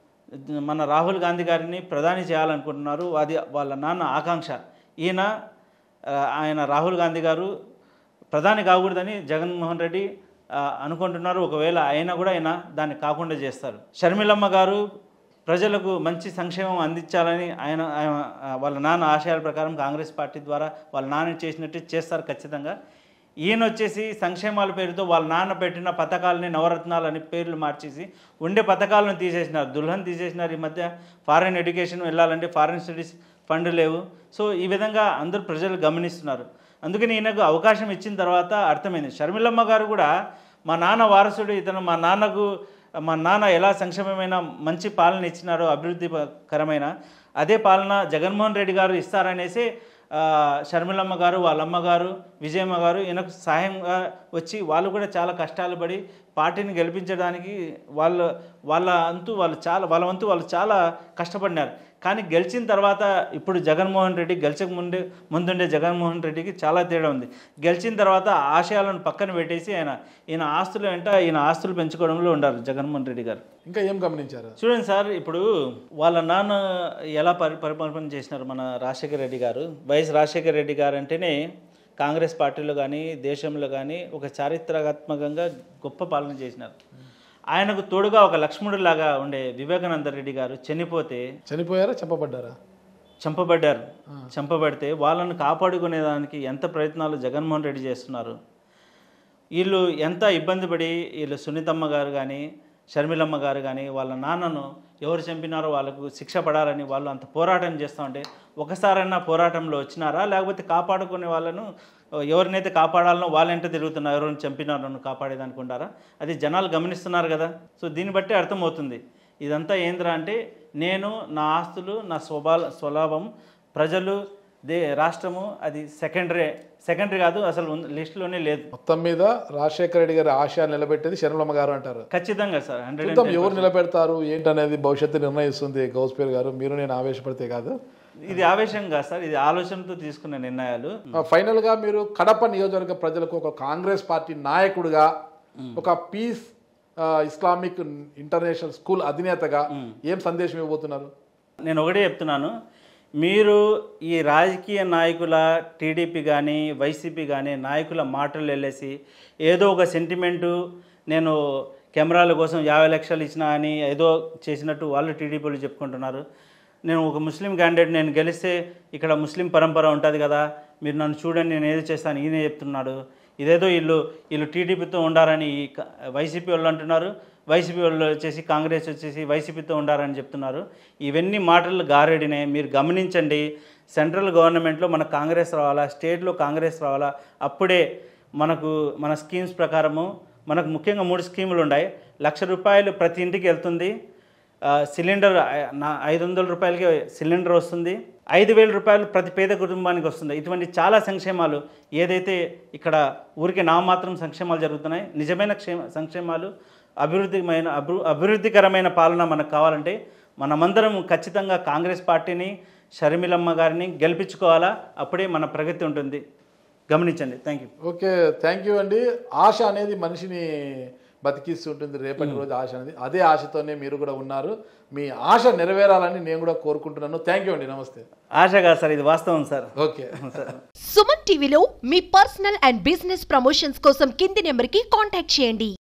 మన రాహుల్ గాంధీ గారిని ప్రధాని చేయాలనుకుంటున్నారు అది వాళ్ళ నాన్న ఆకాంక్ష ఈయన ఆ, ఆయన రాహుల్ గాంధీ గారు ప్రధాని కాకూడదని జగన్మోహన్ రెడ్డి ఆ, అనుకుంటున్నారు ఒకవేళ అయినా కూడా ఆయన దాన్ని కాకుండా చేస్తారు షర్మిలమ్మ గారు ప్రజలకు మంచి సంక్షేమం అందించాలని ఆయన ఆయన ఆ, వాళ్ళ నాన్న ఆశయాల ప్రకారం కాంగ్రెస్ పార్టీ ద్వారా వాళ్ళ నాన్న చేసినట్టు చేస్తారు ఖచ్చితంగా ఈయన వచ్చేసి సంక్షేమాల పేరుతో వాళ్ళ నాన్న పెట్టిన పథకాలని నవరత్నాలు అని పేర్లు మార్చేసి ఉండే పథకాలను తీసేసినారు దుల్హన్ తీసేసినారు ఈ మధ్య ఫారెన్ ఎడ్యుకేషన్ వెళ్ళాలంటే ఫారెన్ స్టడీస్ ఫండ్ లేవు సో ఈ విధంగా అందరూ ప్రజలు గమనిస్తున్నారు అందుకని ఈయనకు అవకాశం ఇచ్చిన తర్వాత అర్థమైంది షర్మిలమ్మ గారు కూడా మా నాన్న వారసుడు ఇతను మా నాన్నకు మా నాన్న ఎలా సంక్షేమమైన మంచి పాలన ఇచ్చినారో అభివృద్ధికరమైన అదే పాలన జగన్మోహన్ రెడ్డి గారు ఇస్తారనేసి ఆ, షర్మిలమ్మ గారు వాళ్ళ అమ్మగారు విజయమ్మ గారు ఈయనకు సహాయంగా వచ్చి వాళ్ళు కూడా చాలా కష్టాలు పడి పార్టీని గెలిపించడానికి వాళ్ళ వాళ్ళ అంతు వాళ్ళు చాలా వాళ్ళ వంతు వాళ్ళు చాలా కష్టపడినారు కానీ గెలిచిన తర్వాత ఇప్పుడు జగన్మోహన్ రెడ్డి గెలిచక ముందే ముందుండే జగన్మోహన్ రెడ్డికి చాలా తేడా ఉంది గెలిచిన తర్వాత ఆశయాలను పక్కన పెట్టేసి ఆయన ఈయన ఆస్తులు వెంట ఈయన ఆస్తులు పెంచుకోవడంలో ఉండాలి జగన్మోహన్ రెడ్డి గారు ఇంకా ఏం గమనించారు చూడండి సార్ ఇప్పుడు వాళ్ళ నాన్న ఎలా పరి పరిపాలన చేసినారు మన రాజశేఖర రెడ్డి గారు వైఎస్ రాజశేఖర రెడ్డి గారు అంటేనే కాంగ్రెస్ పార్టీలో కానీ దేశంలో కానీ ఒక చారిత్రాత్మకంగా గొప్ప పాలన చేసినారు ఆయనకు తోడుగా ఒక లక్ష్మణుడిలాగా ఉండే వివేకానంద రెడ్డి గారు చనిపోతే చనిపోయారా చెప్పబడ్డారా చంపబడ్డారు చంపబడితే వాళ్ళను కాపాడుకునేదానికి ఎంత ప్రయత్నాలు జగన్మోహన్ రెడ్డి చేస్తున్నారు వీళ్ళు ఎంత ఇబ్బంది పడి వీళ్ళు సునీతమ్మ గారు కానీ షర్మిలమ్మ గారు కానీ వాళ్ళ నాన్నను ఎవరు చంపినారో వాళ్ళకు శిక్ష పడాలని వాళ్ళు అంత పోరాటం చేస్తూ ఉంటే ఒకసారైనా పోరాటంలో వచ్చినారా లేకపోతే కాపాడుకునే వాళ్ళను ఎవరినైతే కాపాడాలనో వాళ్ళంటే తిరుగుతున్నారు ఎవరిని చంపినారో కాపాడేదనుకుంటారా అది జనాలు గమనిస్తున్నారు కదా సో దీన్ని బట్టి అర్థమవుతుంది ఇదంతా ఏంద్రా అంటే నేను నా ఆస్తులు నా స్వభా స్వలాభం ప్రజలు దే రాష్ట్రము అది సెకండరీ సెకండరీ కాదు అసలు ఉన్న- లిస్టులోనే లేదు మొత్తం మీద రాజశేఖర రెడ్డి గారి ఆశ నిలబెట్టేది శరణమ్మ గారు అంటారు ఖచ్చితంగా సార్ హండ్రెడ్ చూద్దాం ఎవరు నిలబెడతారు ఏంటనేది భవిష్యత్తు నిర్ణయిస్తుంది గౌస్పేర్ గారు మీరు నేను ఆవేశపడితే కాదు ఇది ఆవేశం కాదు సార్ ఇది ఆలోచనతో తీసుకున్న నిర్ణయాలు ఫైనల్ గా మీరు కడప నియోజకవర్గ ప్రజలకు ఒక కాంగ్రెస్ పార్టీ నాయకుడిగా ఒక పీస్ ఆ, ఇస్లామిక్ ఇంటర్నేషనల్ స్కూల్ అధినేతగా ఏం సందేశం ఇవ్వబోతున్నారు నేను ఒకటే చెప్తున్నాను మీరు ఈ రాజకీయ నాయకుల టీడీపీ కానీ వైసీపీ కానీ నాయకుల మాటలు వెళ్ళేసి ఏదో ఒక సెంటిమెంటు నేను కెమెరాల కోసం యాభై లక్షలు ఇచ్చినా అని ఏదో చేసినట్టు వాళ్ళు టీడీపీలు చెప్పుకుంటున్నారు నేను ఒక ముస్లిం క్యాండిడేట్ నేను గెలిస్తే ఇక్కడ ముస్లిం పరంపర ఉంటుంది కదా మీరు నన్ను చూడండి నేను ఏదో చేస్తాను ఈయన చెప్తున్నాడు ఇదేదో వీళ్ళు వీళ్ళు టీడీపీతో ఉండాలని ఈ క- వైసీపీ వాళ్ళు అంటున్నారు వైసీపీ వాళ్ళు వచ్చేసి కాంగ్రెస్ వచ్చేసి వైసీపీతో ఉండాలని చెప్తున్నారు ఇవన్నీ మాటలు గారేడినే మీరు గమనించండి సెంట్రల్ గవర్నమెంట్లో మన కాంగ్రెస్ రావాలా స్టేట్లో కాంగ్రెస్ రావాలా అప్పుడే మనకు మన స్కీమ్స్ ప్రకారము మనకు ముఖ్యంగా మూడు స్కీములు ఉన్నాయి లక్ష రూపాయలు ప్రతి ఇంటికి వెళ్తుంది ఆ, సిలిండర్ ఐ- నా ఐదు వందల రూపాయలకి సిలిండర్ వస్తుంది ఐదు వేల రూపాయలు ప్రతి పేద కుటుంబానికి వస్తుంది ఇటువంటి చాలా సంక్షేమాలు ఏదైతే ఇక్కడ ఊరికి నామాత్రం సంక్షేమాలు జరుగుతున్నాయి నిజమైన క్షేమ సంక్షేమాలు అభివృద్ధిమైన అభి అభివృద్ధికరమైన పాలన మనకు కావాలంటే మనమందరం ఖచ్చితంగా కాంగ్రెస్ పార్టీని షర్మిలమ్మ గారిని గెలిపించుకోవాలా అప్పుడే మన ప్రగతి ఉంటుంది గమనించండి thank you okay thank you అండి ఆశ అనేది మనిషిని బతికిస్తుంటుంది రేపటి రోజు ఆశ అనేది అదే ఆశతోనే మీరు కూడా ఉన్నారు మీ ఆశ నెరవేరాలని నేను కూడా కోరుకుంటున్నాను థ్యాంక్ యూ అండి నమస్తే ఆశగా సార్ ఇది వాస్తవం సార్ ఓకే సుమన్ టీవీలో మీ పర్సనల్ అండ్ బిజినెస్ ప్రమోషన్స్ కోసం కింది నెంబర్కి కాంటాక్ట్ చేయండి